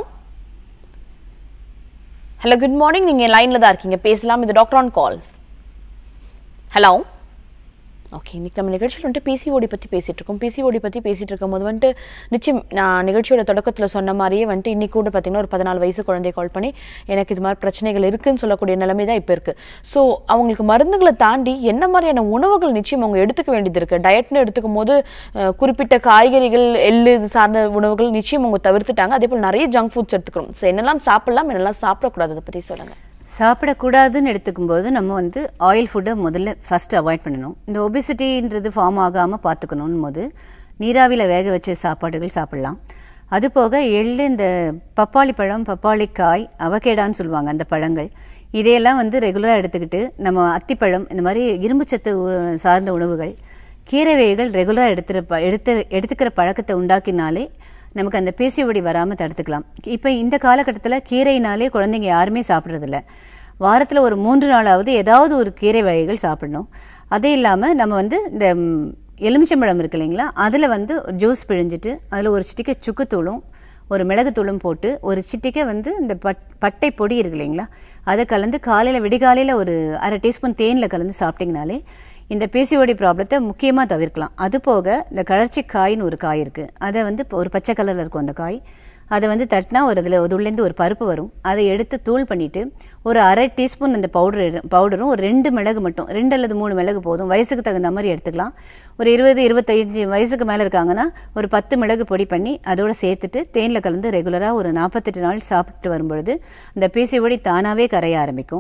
ஹலோ குட் மார்னிங் நீங்க லைன்ல தான் இருக்கீங்க பேசலாம் இது doctor on call hello okay இன்னைக்கு நம்ம நிகழ்ச்சியில் வந்துட்டு பிசிஓடி பற்றி பேசிட்டு இருக்கோம் பிசிஓடி பற்றி பேசிட்டு இருக்கும்போது வந்துட்டு நிச்சயம் நான் நிகழ்ச்சியோட தொடக்கத்தில் சொன்ன மாதிரியே வந்துட்டு இன்னைக்கு கூட பார்த்தீங்கன்னா ஒரு பதினாலு வயசு குழந்தைய கால் பண்ணி எனக்கு இது மாதிரி பிரச்சனைகள் இருக்குன்னு சொல்லக்கூடிய நிலைமை தான் இப்போ இருக்கு ஸோ அவங்களுக்கு மருந்துகளை தாண்டி என்ன மாதிரியான உணவுகள் நிச்சயம் அவங்க எடுத்துக்க வேண்டியது இருக்கு டயட்னு எடுத்துக்கும் போது அஹ், குறிப்பிட்ட காய்கறிகள் எள்ளு இது சார்ந்த உணவுகள் நிச்சயம் அவங்க தவிர்த்துட்டாங்க அதே போல் நிறைய ஜங்க் ஃபுட்ஸ் எடுத்துக்கிறோம் ஸோ என்னெல்லாம் சாப்பிடலாம் என்னெல்லாம் சாப்பிடக்கூடாது அதை பற்றி சொல்லுங்க சாப்பிடக்கூடாதுன்னு எடுத்துக்கும்போது நம்ம வந்து ஆயில் ஃபுட்டை முதல்ல ஃபர்ஸ்ட் அவாய்ட் பண்ணணும் இந்த ஒபிசிட்டின்றது ஃபார்ம் ஆகாமல் பார்த்துக்கணும் போது நீராவியில் வேக வச்ச சாப்பாடுகள் சாப்பிடலாம் அது போக எள்ளு இந்த பப்பாளி பழம் பப்பாளிக்காய் அவகேடான்னு சொல்லுவாங்க அந்த பழங்கள் இதையெல்லாம் வந்து ரெகுலராக எடுத்துக்கிட்டு நம்ம அத்திப்பழம் இந்த மாதிரி இரும்புச்சத்து உ- சார்ந்த உணவுகள் கீரை வகைகள் ரெகுலராக எடுத்துற ப- எடுத்து எடுத்துக்கிற பழக்கத்தை உண்டாக்கினாலே நமக்கு அந்த பேசியபடி வராமல் தடுத்துக்கலாம் இப்போ இந்த காலகட்டத்தில் கீரைனாலே குழந்தைங்க யாருமே சாப்பிட்றதில்ல வாரத்தில் ஒரு மூன்று நாளாவது ஏதாவது ஒரு கீரை வகைகள் சாப்பிடணும் அதே இல்லாமல் நம்ம வந்து இந்த ம், எலுமிச்சம்பழம் இருக்கு இல்லைங்களா அதில் வந்து ஜூஸ் பிழிஞ்சிட்டு அதில் ஒரு சிட்டிக்கை சுக்குத்தூளும் ஒரு மிளகுத்தூளும் போட்டு ஒரு சிட்டிக்கை வந்து இந்த பட் பட்டை பொடி இருக்கு இல்லைங்களா அதை கலந்து காலையில் விடிகாலையில் ஒரு அரை டீஸ்பூன் தேனில் கலந்து சாப்பிட்டிங்கனாலே இந்த பிசிஓடி ப்ராப்ளத்தை முக்கியமாக தவிர்க்கலாம் அது போக இந்த கழற்சி காயின்னு ஒரு காய் இருக்குது அதை வந்து இப்போ ஒரு பச்சை கலரில் இருக்கும் அந்த காய் அதை வந்து தட்டினா ஒரு அதில் உள்ளேருந்து ஒரு பருப்பு வரும் அதை எடுத்து தூள் பண்ணிட்டு ஒரு அரை டீஸ்பூன் அந்த பவுடர் பவுடரும் ஒரு ரெண்டு மிளகு மட்டும் ரெண்டு அல்லது மூணு மிளகு போதும் வயசுக்கு தகுந்த மாதிரி எடுத்துக்கலாம் ஒரு இருபது இருபத்தஞ்சு வயசுக்கு மேலே இருக்காங்கன்னா ஒரு பத்து மிளகு பொடி பண்ணி அதோட சேர்த்துட்டு தேனில் கலந்து ரெகுலராக ஒரு நாற்பத்தெட்டு நாள் சாப்பிட்டு வரும்பொழுது அந்த பிசிஓடி தானாகவே கரைய ஆரம்பிக்கும்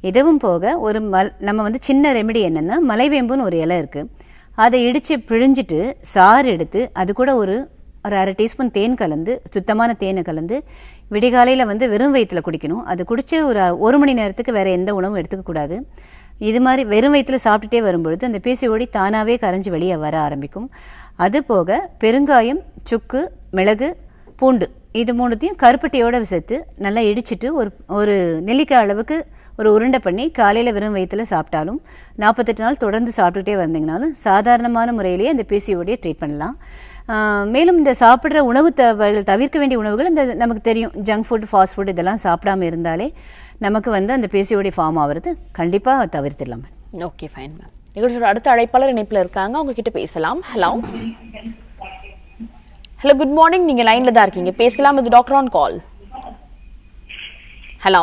இதுவும் போக ஒரு மல் நம்ம வந்து சின்ன ரெமெடி என்னென்னா மலைவேம்புன்னு ஒரு இலை இருக்குது அதை இடித்து பிழிஞ்சிட்டு சாறு எடுத்து அது கூட ஒரு ஒரு அரை டீஸ்பூன் தேன் கலந்து சுத்தமான தேனை கலந்து விடிகாலையில் வந்து வெறும் வயிற்றுல குடிக்கணும் அது குடிச்சு ஒரு ஒரு மணி நேரத்துக்கு வேற எந்த உணவும் எடுத்துக்கக்கூடாது இது மாதிரி வெறும் வயிற்றுல சாப்பிட்டுட்டே வரும்பொழுது அந்த பிசிஓடி தானாகவே கரைஞ்சி வெளியே வர ஆரம்பிக்கும் அது போக பெருங்காயம் சுக்கு மிளகு பூண்டு இது மூணுத்தையும் கருப்பட்டியோட சேர்த்து நல்லா இடிச்சிட்டு ஒரு ஒரு நெல்லிக்காய் அளவுக்கு ஒரு உருண்டை பண்ணி காலையில் வெறும் வயிற்றுல சாப்பிட்டாலும் நாற்பத்தெட்டு நாள் தொடர்ந்து சாப்பிட்டுட்டே வந்தீங்கனாலும் சாதாரணமான முறையிலேயே அந்த பிசிஓடியை ட்ரீட் பண்ணலாம் ஆஹ் மேலும் இந்த சாப்பிட்ற உணவு த- தவிர்க்க வேண்டிய உணவுகள் இந்த நமக்கு தெரியும் ஜங்க் ஃபுட் ஃபாஸ்ட் ஃபுட் இதெல்லாம் சாப்பிடாம இருந்தாலே நமக்கு வந்து அந்த பிசிஓடி ஃபார்ம் ஆகிறது கண்டிப்பாக தவிர்த்திடலாம் ஓகே ஃபைன் மேம் நிகழ்ச்சியோட அடுத்த அழைப்பாளர் இணைப்புல இருக்காங்க அவங்க கிட்ட பேசலாம் ஹலோ ஹலோ குட் மார்னிங் நீங்க லைன்ல தான் இருக்கீங்க பேசலாம் இது doctor on call hello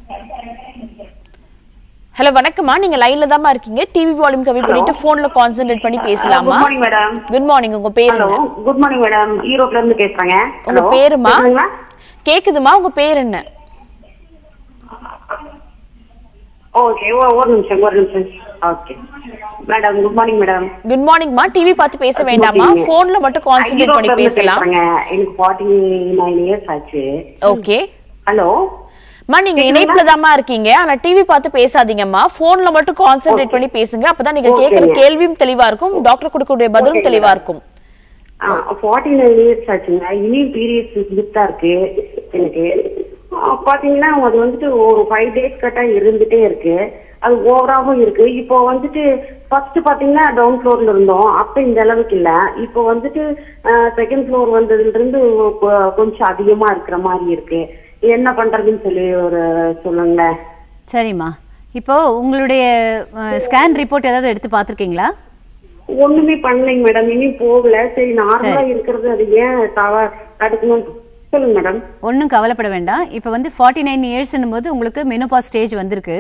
hello வணக்கம்மா நீங்க லைன்ல தாம்மா இருக்கீங்க டிவி வால்யூம் கம்மி பண்ணிட்டு போன்ல கான்சென்ட்ரேட் பண்ணி பேசலாமா good morning madam good morning உங்க பேர் ஹலோ என்ன குட் மார்னிங் மேடம் ஈரோட்ல இருந்து பேசுறேங்க உங்க Hello, பேருமா கேக்குதுங்களா? கேக்குதுமா உங்க பேர் என்ன ஓகே ஓ- ஒரு நிமிஷம் ஒரு நிமிஷம் okay madam good morning madam good மார்னிங்மா டிவி பார்த்து பேச வேண்டாமா போன்ல மட்டும் கான்சென்ட்ரேட் பண்ணி ஈரோட்ல இருந்து பேசலாம் பேசுறேங்க எனக்கு ஃபார்ட்டி நைன் இயர்ஸ் ஆச்சு ஓகே ஹலோ மா நீங்க இணைப்புல தாம்மா இருக்கீங்க ஆனா டிவி பார்த்து பேசாதீங்கம்மா போன்ல மட்டும் கான்சென்ட்ரேட் பண்ணி பேசுங்க அப்பதான் நீங்க கேக்குற ஓகேங்க. கேள்வியும் தெளிவா இருக்கும் டாக்டர் கொடுக்கக்கூடிய பதிலும் ஓகேங்க. தெளிவா இருக்கும் ஃபார்ட்டி நைன் இயர்ஸ் ஆச்சுங்க இனியும் பீரியட்ஸ் ஸ்லிப் தான் இருக்கு எனக்கு ஆ, பாத்தீங்கன்னா அது வந்துட்டு ஒரு ஃபைவ் டேஸ் கட்டா இருந்துட்டே இருக்கு அது ஓவராகவும் இருக்கு இப்போ வந்துட்டு ஃபர்ஸ்ட் பாத்தீங்கன்னா டவுன் ஃப்ளோர்ல இருந்தோம் அப்ப இந்த அளவுக்கு இல்ல இப்போ வந்துட்டு செகண்ட் ஃப்ளோர் வந்ததுல இருந்து கொ- கொஞ்சம் அதிகமா இருக்கிற மாதிரி இருக்கு என்ன பண்றதுன்னு சொல்லி ஒரு சொல்லுங்களேன் சரிம்மா இப்போ உங்களுடைய ஸ்கேன் ரிப்போர்ட் ஏதாவது எடுத்து பார்த்துருக்கீங்களா ஒண்ணுமே பண்ணலைங்க மேடம் இனியும் போகல சரி நார்மலா இருக்கிறது அது ஏன் தவ தடுக்கணும் சொல்லுங்க மேடம் ஒன்றும் கவலைப்பட வேண்டாம் இப்போ வந்து ஃபார்ட்டி நைன் இயர்ஸ்னும் போது உங்களுக்கு மெனோபா ஸ்டேஜ் வந்திருக்கு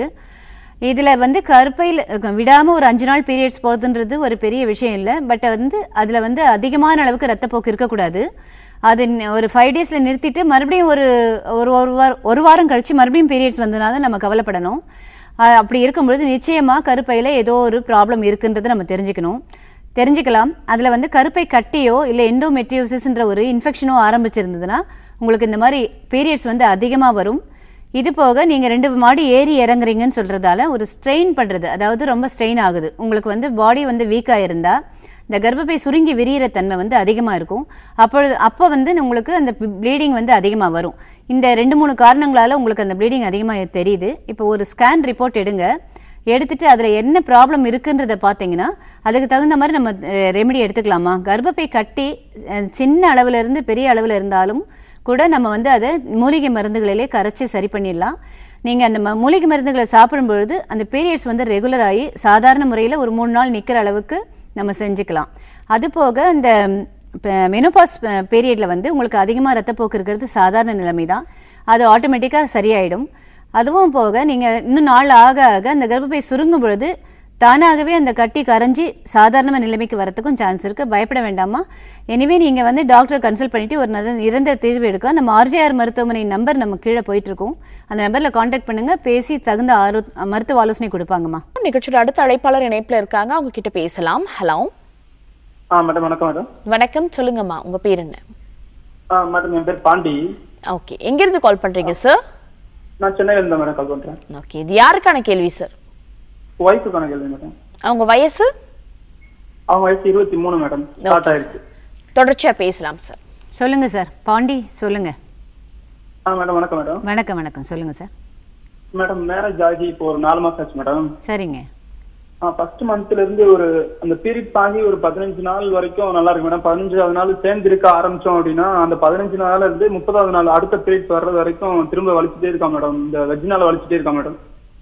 இதில் வந்து கருப்பையில் விடாமல் ஒரு அஞ்சு நாள் பீரியட்ஸ் போகிறதுன்றது ஒரு பெரிய விஷயம் இல்லை பட் வந்து அதில் வந்து அதிகமான அளவுக்கு ரத்தப்போக்கு இருக்கக்கூடாது அது ந- ஒரு ஃபைவ் டேஸில் நிறுத்திட்டு மறுபடியும் ஒரு ஒரு ஒரு வாரம் ஒரு வாரம் கழிச்சு மறுபடியும் பீரியட்ஸ் வந்ததுனால நம்ம கவலைப்படணும் அஹ் அப்படி இருக்கும்பொழுது நிச்சயமாக கருப்பையில் ஏதோ ஒரு ப்ராப்ளம் இருக்குன்றதை நம்ம தெரிஞ்சுக்கணும் தெரிஞ்சுக்கலாம் அதில் வந்து கருப்பை கட்டியோ இல்லை எண்டோமெட்ரியோசிஸ்ன்ற ஒரு இன்ஃபெக்ஷனோ ஆரம்பிச்சிருந்ததுன்னா உங்களுக்கு இந்த மாதிரி பீரியட்ஸ் வந்து அதிகமாக வரும் இது போக நீங்கள் ரெண்டு மாடி ஏறி இறங்குறீங்கன்னு சொல்கிறதால ஒரு ஸ்ட்ரெயின் பண்ணுறது அதாவது ரொம்ப ஸ்ட்ரெயின் ஆகுது உங்களுக்கு வந்து பாடி வந்து வீக்காக இருந்தால் இந்த கர்ப்பப்பை சுருங்கி விரியிற தன்மை வந்து அதிகமாக இருக்கும் அப்பொழுது அப்போ வந்து உங்களுக்கு அந்த ப்ளீடிங் வந்து அதிகமாக வரும் இந்த ரெண்டு மூணு காரணங்களால உங்களுக்கு அந்த ப்ளீடிங் அதிகமாக தெரியுது இப்போ ஒரு ஸ்கேன் ரிப்போர்ட் எடுங்க எடுத்துட்டு அதுல என்ன ப்ராப்ளம் இருக்குன்றத பார்த்தீங்கன்னா அதுக்கு தகுந்த மாதிரி நம்ம ரெமெடி எடுத்துக்கலாமா கர்ப்பப்பை கட்டி அஹ், சின்ன அளவுல இருந்து பெரிய அளவுல இருந்தாலும் கூட நம்ம வந்து அதை மூலிகை மருந்துகளிலே கரைச்சி சரி பண்ணிடலாம் நீங்க அந்த ம- மூலிகை மருந்துகளை சாப்பிடும் பொழுது அந்த பீரியட்ஸ் வந்து ரெகுலர் ஆகி சாதாரண முறையில் ஒரு மூணு நாள் நிக்கிற அளவுக்கு நம்ம செஞ்சுக்கலாம் அது போக இந்த மெனோபாஸ் பீரியட்ல வந்து உங்களுக்கு அதிகமாக ரத்தப்போக்கு இருக்கிறது சாதாரண நிலைமை தான் அது ஆட்டோமேட்டிக்காக சரியாயிடும் அதுவும் போக நீங்க இன்னும் நாள் ஆக ஆக அந்த கர்ப்பப்பை சுருங்கும் பொழுது தானாகவே அந்த கட்டி கரைஞ்சி சாதாரண நிலைமைக்கு வரத்துக்கும் சான்ஸ் இருக்கு பயப்பட வேண்டாமா எனிவே நீங்க வந்து டாக்டரை கன்சல்ட் பண்ணிட்டு ஒரு நல்ல நிரந்தர தீர்வு எடுக்கலாம் நம்ம ஆர்ஜிஆர் மருத்துவமனை நம்பர் நம்ம கீழே போயிட்டு இருக்கோம் அந்த நம்பர்ல காண்டாக்ட் பண்ணுங்க பேசி தகுந்த ஆலோ மருத்துவ ஆலோசனை கொடுப்பாங்கம்மா நிகழ்ச்சியோட அடுத்த அழைப்பாளர் இணைப்புல இருக்காங்க அவங்க கிட்ட பேசலாம் ஹலோ ஆ மேடம் வணக்கம் மேடம் வணக்கம் சொல்லுங்கம்மா உங்க பேர் என்ன ஆ மேடம் என் பேர் பாண்டி ஓகே எங்க இருந்து கால் பண்றீங்க சார் நான் சென்னையில இருந்தா மேடம் கால் பண்றேன் ஓகே இது யாருக்கான கேள்வி சார் ஒய்ஃபுக்கான கேள்வி மேடம் அவங்க வயசு அவங்க வயசு இருபத்தி மூணு மேடம் ஸ்டார்ட் Okay, ஆயிருக்கு தொடர்ச்சியா பேசலாம் சார் சொல்லுங்க சார் பாண்டி சொல்லுங்க ஆ மேடம் வணக்கம் மேடம் வணக்கம் வணக்கம் சொல்லுங்க சார் மேடம் மேரேஜ் ஆகி இப்போ ஒரு நாலு மாசம் ஆச்சு மேடம் சரிங்க ஃபர்ஸ்ட் மந்த்ல இருந்து ஒரு அந்த பீரியட்ஸ் ஆகி ஒரு பதினஞ்சு நாள் வரைக்கும் நல்லா இருக்கு மேடம் பதினஞ்சாவது நாள் சேர்ந்து இருக்க ஆரம்பிச்சோம் அப்படின்னா அந்த பதினஞ்சு நாள்ல இருந்து முப்பதாவது நாள் அடுத்த பீரியட்ஸ் வர்றது வரைக்கும் திரும்ப வலிச்சுட்டே இருக்கா மேடம் இந்த வெஜ்ஜினால வலிச்சுட்டே இருக்கா மேடம்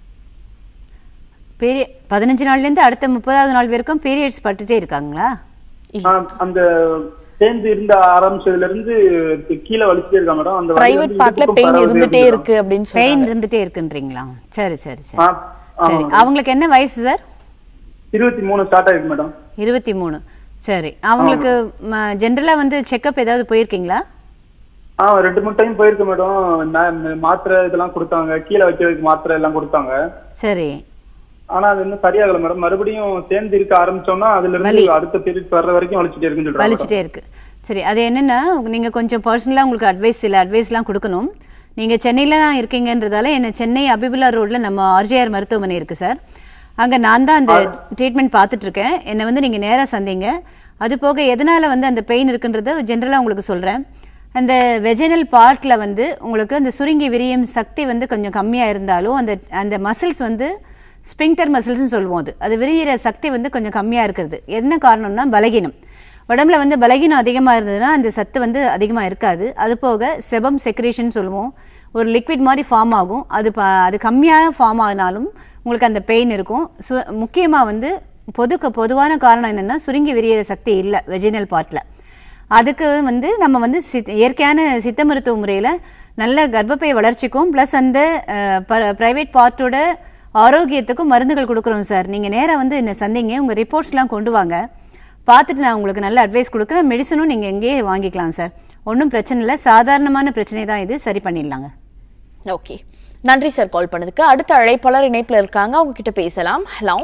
பெரிய பதினஞ்சு நாள்ல இருந்து அடுத்த முப்பதாவது நாள் வரைக்கும் பீரியட்ஸ் பட்டுட்டே இருக்காங்களா ஆ, அந்த சேர்ந்து இருந்த ஆரம்பிச்சதுல இருந்து கீழே வலிச்சுட்டே இருக்கா மேடம் அந்த வலி பிரைவேட் வந்து பார்ட்ல இடுப்புக்கும் பெயின் பரவுது இருந்துட்டே அப்படிங்கிறாங்க. இருக்கு அப்படின்னு பெயின் சொல்றாங்க இருந்துட்டே இருக்குன்றீங்களா சரி சரி சரி ஆ, ஆமா சரி மேடம். அவங்களுக்கு என்ன வயசு சார் இருபத்தி மூணு ஸ்டார்ட் ஆயிருக்கு மேடம் இருபத்தி மூணு சரி அவங்களுக்கு ஜென்ரலா வந்து செக்கப் ஏதாவது போயிருக்கீங்களா ஆ ரெண்டு மூணு டைம் போயிருக்கு மேடம் நான் மாத்திரை இதெல்லாம் கொடுத்தாங்க கீழே வைக்கிறதுக்கு மாத்திரை எல்லாம் கொடுத்தாங்க சரி ஆனா அது இன்னும் சரியாகல மேடம் மறுபடியும் சேர்ந்து இருக்க ஆரம்பிச்சோம்னா அதுல இருந்து அடுத்த பீரியட் வர்ற வரைக்கும் வலிச்சுட்டே இருக்குன்னு சொல்றாங்க வலிச்சுட்டே இருக்கு சரி அது என்னன்னா நீங்க கொஞ்சம் பர்சனலா உங்களுக்கு அட்வைஸ் சில அட்வைஸ்லாம் கொடுக்கணும் நீங்க சென்னையில தான் இருக்கீங்கன்றதால என்ன சென்னை அபிபுல்லா ரோட்ல நம்ம ஆர்ஜிஆர் மருத்துவமனை இருக்கு சார் அங்க நான் தான் அந்த ட்ரீட்மெண்ட் பார்த்துட்டு இருக்கேன் என்னை வந்து நீங்க நேரா சந்திங்க அது போக எதனால வந்து அந்த பெயின் இருக்குன்றத ஜென்ரலா உங்களுக்கு சொல்றேன் அந்த வெஜினல் பார்ட்ல வந்து உங்களுக்கு அந்த சுருங்கி விரியும் சக்தி வந்து கொஞ்சம் கம்மியா இருந்தாலும் அந்த அந்த மசில்ஸ் வந்து ஸ்பிங்டர் மசில்ஸ்னு சொல்லுவோம் அது அது விரிகிற சக்தி வந்து கொஞ்சம் கம்மியா இருக்கிறது என்ன காரணம்னா பலகீனம் உடம்புல வந்து பலகீனம் அதிகமாக இருந்ததுன்னா அந்த சத்து வந்து அதிகமாக இருக்காது அது போக செபம் செக்ரேஷன் சொல்லுவோம் ஒரு லிக்விட் மாதிரி ஃபார்ம் ஆகும் அது ப அது கம்மியாக ஃபார்ம் ஆகினாலும் உங்களுக்கு அந்த பெயின் இருக்கும் சு முக்கியமாக வந்து பொது பொதுவான காரணம் என்னென்னா சுருங்கி விரியிற சக்தி இல்லை வெஜினல் பார்ட்டில் அதுக்கு வந்து நம்ம வந்து சித் இயற்கையான சித்த மருத்துவ முறையில் நல்ல கர்ப்பப்பை வளர்ச்சிக்கும் ப்ளஸ் அந்த ப்ரைவேட் பார்ட்டோட ஆரோக்கியத்துக்கும் மருந்துகள் கொடுக்குறோம் சார் நீங்கள் நேராக வந்து என்ன சந்திங்க உங்கள் ரிப்போர்ட்ஸ்லாம் கொண்டு வாங்க பார்த்துட்டு நான் உங்களுக்கு நல்ல அட்வைஸ் கொடுக்குறேன் மெடிசனும் நீங்கள் எங்கேயே வாங்கிக்கலாம் சார் ஒன்றும் பிரச்சனை இல்லை சாதாரணமான பிரச்சனை தான் இது சரி பண்ணிடலாங்க ஓகே நன்றி சார் கால் பண்ணதுக்கு அடுத்த அழைப்பாளர் இணைப்புல இருக்காங்க அவங்க கிட்ட பேசலாம் ஹலோ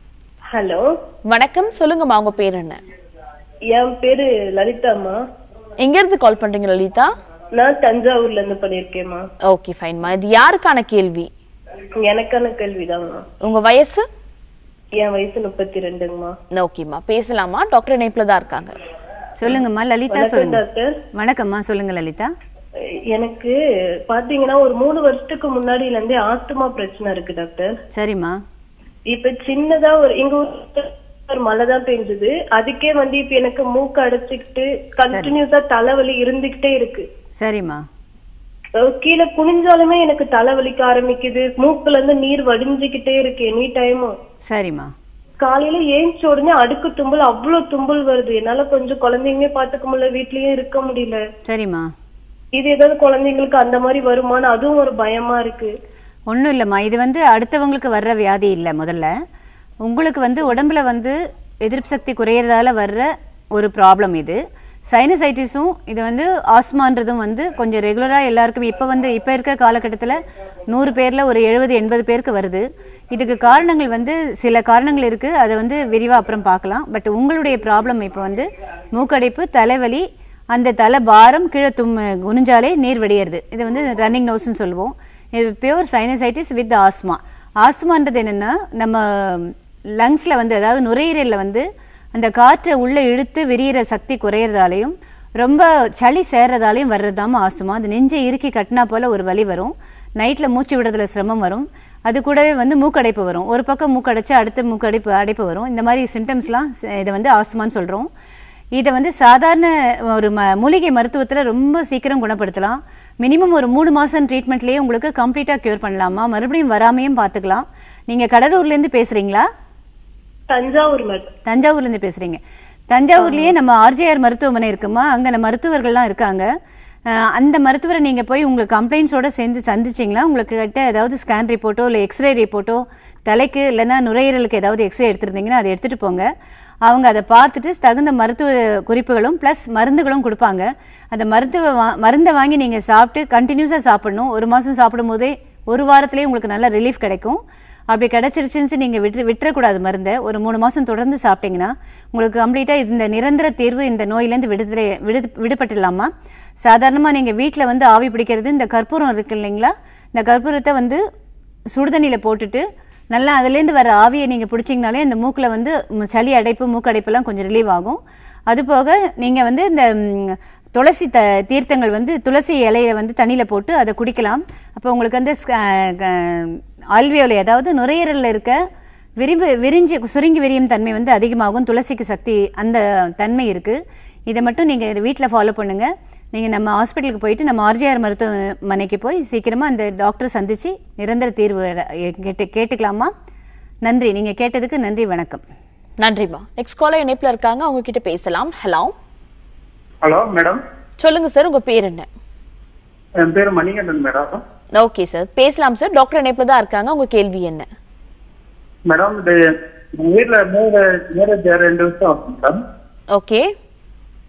ஹலோ வணக்கம் சொல்லுங்கம்மா உங்க பேர் என்ன என் பேரு லலிதாம்மா எங்க இருந்து கால் பண்றீங்க லலிதா நான் தஞ்சாவூர்ல இருந்து பண்ணிருக்கேன்மா ஓகே ஃபைன்மா இது யாருக்கான கேள்வி எனக்கான கேள்விதாம்மா உங்க வயசு என் வயசு முப்பத்தி ரெண்டுங்கம்மா ஓகேம்மா பேசலாமா டாக்டர் இணைப்புல தான் இருக்காங்க சொல்லுங்கம்மா லலிதா வணக்கம் சொல்லுங்க டாக்டர் வணக்கம்மா சொல்லுங்க லலிதா எனக்கு பாத்தீங்கன்னா ஒரு மூணு வருஷத்துக்கு முன்னாடில இருந்தே ஆஸ்துமா பிரச்சனை இருக்கு டாக்டர் சரிம்மா இப்ப சின்னதா ஒரு எங்க ஊர்ல ஒரு மழை தான் பெஞ்சது அதுக்கே வந்து இப்ப எனக்கு மூக்கு அடைச்சுக்கிட்டு கண்டினியூஸா தலைவலி இருந்துகிட்டே இருக்கு சரிம்மா அஹ் கீழே குனிஞ்சாலுமே எனக்கு தலைவலிக்க ஆரம்பிக்குது மூக்குல இருந்து நீர் வடிஞ்சுக்கிட்டே இருக்கு எனி டைமும் சரிம்மா காலையில ஏஞ்ச உடனே அடுக்கு தும்பல் அவ்வளவு தும்பல் வருது என்னால கொஞ்சம் குழந்தைங்க பாத்துக்க முடியல வீட்லயும் இருக்க முடியல சரிம்மா இது ஏதாவது குழந்தைங்களுக்கு அந்த மாதிரி வருமான்னு அதுவும் ஒரு பயமா இருக்கு ஒன்றும் இல்லைம்மா இது வந்து அடுத்தவங்களுக்கு வர்ற வியாதி இல்லை முதல்ல உங்களுக்கு வந்து உடம்புல வந்து எதிர்ப்பு சக்தி குறையிறதால வர்ற ஒரு ப்ராப்ளம் இது சைனசைட்டிஸும் இது வந்து ஆஸ்மான்றதும் வந்து கொஞ்சம் ரெகுலராக எல்லாருக்கும் இப்போ வந்து இப்போ இருக்க காலகட்டத்தில் நூறு பேரில் ஒரு எழுபது எண்பது பேருக்கு வருது இதுக்கு காரணங்கள் வந்து சில காரணங்கள் இருக்குது அதை வந்து விரிவாக அப்புறம் பார்க்கலாம் பட் உங்களுடைய ப்ராப்ளம் இப்போ வந்து மூக்கடைப்பு தலைவலி அந்த தலை பாரம் கீழே தும் குனிஞ்சாலே நீர் வெடியறது இது வந்து ரன்னிங் நோஸ்ன்னு சொல்லுவோம் இது பியூர் சைனசைட்டிஸ் வித் ஆஸ்மா ஆஸ்மான்றது என்னன்னா நம்ம லங்ஸ்ல வந்து அதாவது நுரையீரல்ல வந்து அந்த காற்றை உள்ள இழுத்து விரியிற சக்தி குறையறதாலையும் ரொம்ப சளி சேர்றதாலையும் வர்றதாம ஆஸ்துமா அது நெஞ்சை இறுக்கி கட்டினா போல ஒரு வலி வரும் நைட்ல மூச்சு விடுறதுல சிரமம் வரும் அது கூடவே வந்து மூக்கடைப்பு வரும் ஒரு பக்கம் மூக்கடைச்சு அடுத்த மூக்கடைப்பு அடைப்பு வரும் இந்த மாதிரி சிம்டம்ஸ்லாம் இதை வந்து ஆஸ்துமான்னு சொல்றோம் இதை வந்து சாதாரண ஒரு ம மூலிகை மருத்துவத்தில் ரொம்ப சீக்கிரம் குணப்படுத்தலாம் மினிமம் ஒரு மூணு மாதம் ட்ரீட்மெண்ட்லேயே உங்களுக்கு கம்ப்ளீட்டாக க்யூர் பண்ணலாமா மறுபடியும் வராமையும் பார்த்துக்கலாம் நீங்கள் கடலூர்லேருந்து பேசுகிறீங்களா தஞ்சாவூர் மேடம் தஞ்சாவூர்லேருந்து பேசுகிறீங்க தஞ்சாவூர்லேயே நம்ம ஆர்ஜிஆர் மருத்துவமனை இருக்குமா அங்கே நம்ம மருத்துவர்கள்லாம் இருக்காங்க அஹ் அந்த மருத்துவரை நீங்கள் போய் உங்களுக்கு கம்ப்ளைண்ட்ஸோட சேர்ந்து சந்திச்சிங்களா உங்களுக்கு கிட்ட ஏதாவது ஸ்கேன் ரிப்போர்ட்டோ இல்லை எக்ஸ்ரே ரிப்போர்ட்டோ தலைக்கு இல்லைன்னா நுரையீரலுக்கு ஏதாவது எக்ஸ்ரே எடுத்திருந்தீங்கன்னா அதை எடுத்துகிட்டு போங்க அவங்க அதை பார்த்துட்டு தகுந்த மருத்துவ குறிப்புகளும் ப்ளஸ் மருந்துகளும் கொடுப்பாங்க அந்த மருத்துவ வா மருந்தை வாங்கி நீங்கள் சாப்பிட்டு கண்டினியூஸாக சாப்பிடணும் ஒரு மாதம் சாப்பிடும் போதே ஒரு வாரத்திலேயே உங்களுக்கு நல்ல ரிலீஃப் கிடைக்கும் அப்படி கிடைச்சிருச்சுன்னு நீங்கள் விட்டு விட்டுறக்கூடாது மருந்தை ஒரு மூணு மாதம் தொடர்ந்து சாப்பிட்டீங்கன்னா உங்களுக்கு கம்ப்ளீட்டாக இந்த நிரந்தர தீர்வு இந்த நோயிலேருந்து விடுதலை விடு விடுபட்டுடலாமா சாதாரணமாக நீங்கள் வீட்டில் வந்து ஆவி பிடிக்கிறது இந்த கற்பூரம் இருக்கு இல்லைங்களா இந்த கற்பூரத்தை வந்து சுடுதண்ணியில் போட்டுட்டு நல்லா அதுலேருந்து வர ஆவியை நீங்கள் பிடிச்சிங்கனாலே இந்த மூக்கில் வந்து ம், சளி அடைப்பு மூக்கடைப்பெல்லாம் கொஞ்சம் ரிலீவ் ஆகும் அது போக நீங்கள் வந்து இந்த ம், துளசி த தீர்த்தங்கள் வந்து துளசி இலையை வந்து தண்ணியில் போட்டு அதை குடிக்கலாம் அப்போ உங்களுக்கு வந்து ஆல்வியோலை அதாவது நுரையீரலில் இருக்க விரிவு விரிஞ்சு சுருங்கி விரியும் தன்மை வந்து அதிகமாகும் துளசிக்கு சக்தி அந்த தன்மை இருக்குது இதை மட்டும் நீங்கள் வீட்டில் ஃபாலோ பண்ணுங்கள் நீங்கள் நம்ம ஹாஸ்பிட்டலுக்கு போயிட்டு நம்ம ஆர்ஜிஆர் மருத்துவமனைக்கு போய் சீக்கிரமாக அந்த டாக்டரை சந்தித்து நிரந்தர தீர்வு எ- கேட்டு கேட்டுக்கலாமா நன்றி நீங்கள் கேட்டதுக்கு நன்றி வணக்கம் நன்றிம்மா நெக்ஸ்ட் காலர் இணைப்புல இருக்காங்க அவங்க கிட்ட பேசலாம் ஹலோ ஹலோ மேடம் சொல்லுங்க சார் உங்க பேர் என்ன என் பேர் மணிகண்டன் மேடம் ஓகே சார் பேசலாம் சார் டாக்டர் இணைப்புல தான் இருக்காங்க உங்க கேள்வி என்ன மேடம் இது எங்க வீட்டுல மேரேஜ் மேரேஜ் ரெண்டு வருஷம் ஆகும் மேடம் ஓகே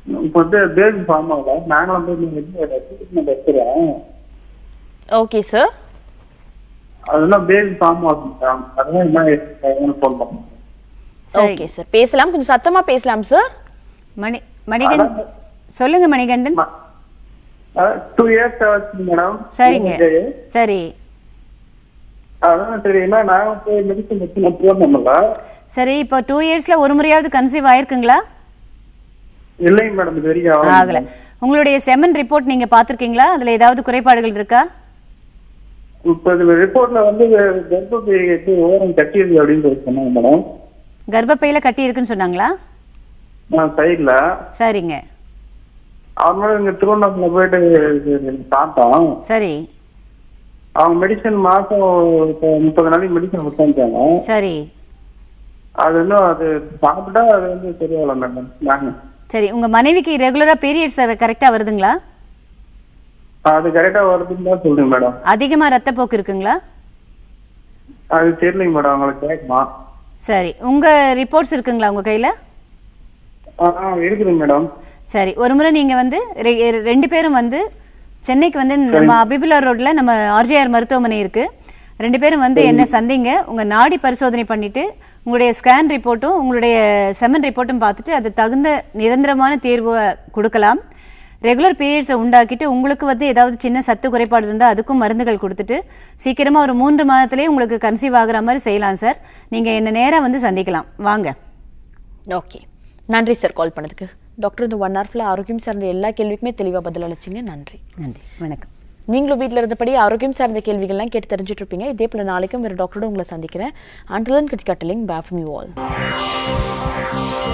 இப்போ வந்து பேபி ஃபார்ம் ஆகல நாங்களும் போய் நீங்க ட்ரீட்மெண்ட் எடுத்துறேன் ஓகே சார் அதெல்லாம் பேபி ஃபார்ம் ஆகும் மேடம் அதெல்லாம் என்ன ஃபோன் பண்ணேன் ஓகே சார் பேசலாம் கொஞ்சம் சத்தமா பேசலாம் சார் மணி மணிகண்டன் சொல்லுங்க மணிகண்டன் டூ இயர்ஸ் ஆச்சு மேடம் சரிங்க சரி அதான் சரி என்ன நான் போய் மெடிசன் வச்சு நான் போடணும்ல சரி இப்போ டூ இயர்ஸ்ல ஒரு முறையாவது கன்சீவ் ஆயிருக்குங்களா இல்லைங்க மேடம் இது வரைக்கும் ஆகல ஆகல உங்களுடைய செமன் ரிப்போர்ட் நீங்க பாத்திருக்கீங்களா அதுல ஏதாவது குறைபாடுகள் இருக்கா இப்போ இது ரிப்போர்ட்ல வந்து கர்ப்பப்பைக்கு ஓரம் கட்டியிருக்கு அப்படின்னு சொல்லி சொன்னாங்க மேடம் கர்ப்பப்பையில கட்டி இருக்குன்னு சொன்னாங்களா நான் சைட்ல சரிங்க அதனால இங்க திருவண்ணாமலை போயிட்டு இது பார்த்தோம் சரி அவங்க மெடிசன் மாசம் இப்போ முப்பது நாளைக்கு மெடிசன் கொடுத்தாங்க சரி அது இன்னும் அது சாப்பிட்டா அது வந்து சரியாகல மேடம் நாங்க சரி உங்க மனைவிக்கு ரெகுலரா பீரியட்ஸ் கரெக்டா வருதுங்களா அது கரெக்டா வருதுன்னு தான் சொல்றேன் மேடம் அதிகமா ரத்தப்போக்கு இருக்குங்களா அது தெரியலைங்க மேடம் அவங்களுக்கு கேட்குமா சரி உங்க ரிப்போர்ட்ஸ் இருக்குங்களா உங்க கையில ஆ ஆ, இருக்குதுங்க மேடம் சரி ஒரு முறை நீங்க வந்து ரெ- ரெண்டு பேரும் வந்து சென்னைக்கு வந்து நம்ம அபிபுலா ரோட்ல நம்ம ஆர்ஜிஆர் மருத்துவமனை இருக்கு ரெண்டு பேரும் வந்து என்ன சந்திங்க உங்க நாடி பரிசோதனை பண்ணிட்டு உங்களுடைய ஸ்கேன் ரிப்போர்ட்டும் உங்களுடைய செமன் ரிப்போர்ட்டும் பார்த்துட்டு அது தகுந்த நிரந்தரமான தீர்வு கொடுக்கலாம் ரெகுலர் பீரியட்ஸை உண்டாக்கிட்டு உங்களுக்கு வந்து ஏதாவது சின்ன சத்து குறைபாடு இருந்தால் அதுக்கும் மருந்துகள் கொடுத்துட்டு சீக்கிரமா ஒரு மூன்று மாதத்திலேயே உங்களுக்கு கன்சீவ் ஆகுற மாதிரி செய்யலாம் சார் நீங்க என்ன நேரா வந்து சந்திக்கலாம் வாங்க ஓகே நன்றி சார் கால் பண்ணதுக்கு டாக்டர் இந்த ஒன் ஹவர்ல ஆரோக்கியம் சார்ந்த எல்லா கேள்விக்குமே தெளிவா பதில் அளிச்சிங்க நன்றி நன்றி வணக்கம் நீங்களும் வீட்டில் இருந்தபடி ஆரோக்கியம் சார்ந்த கேள்விகள்லாம் கேட்டு தெரிஞ்சுட்டு இருப்பீங்க இதே போல நாளைக்கும் வேறு டாக்டரோட உங்களை சந்திக்கிறேன் அண்டலன் கிட் கட்டலிங் பேஃப் மீ ஆல்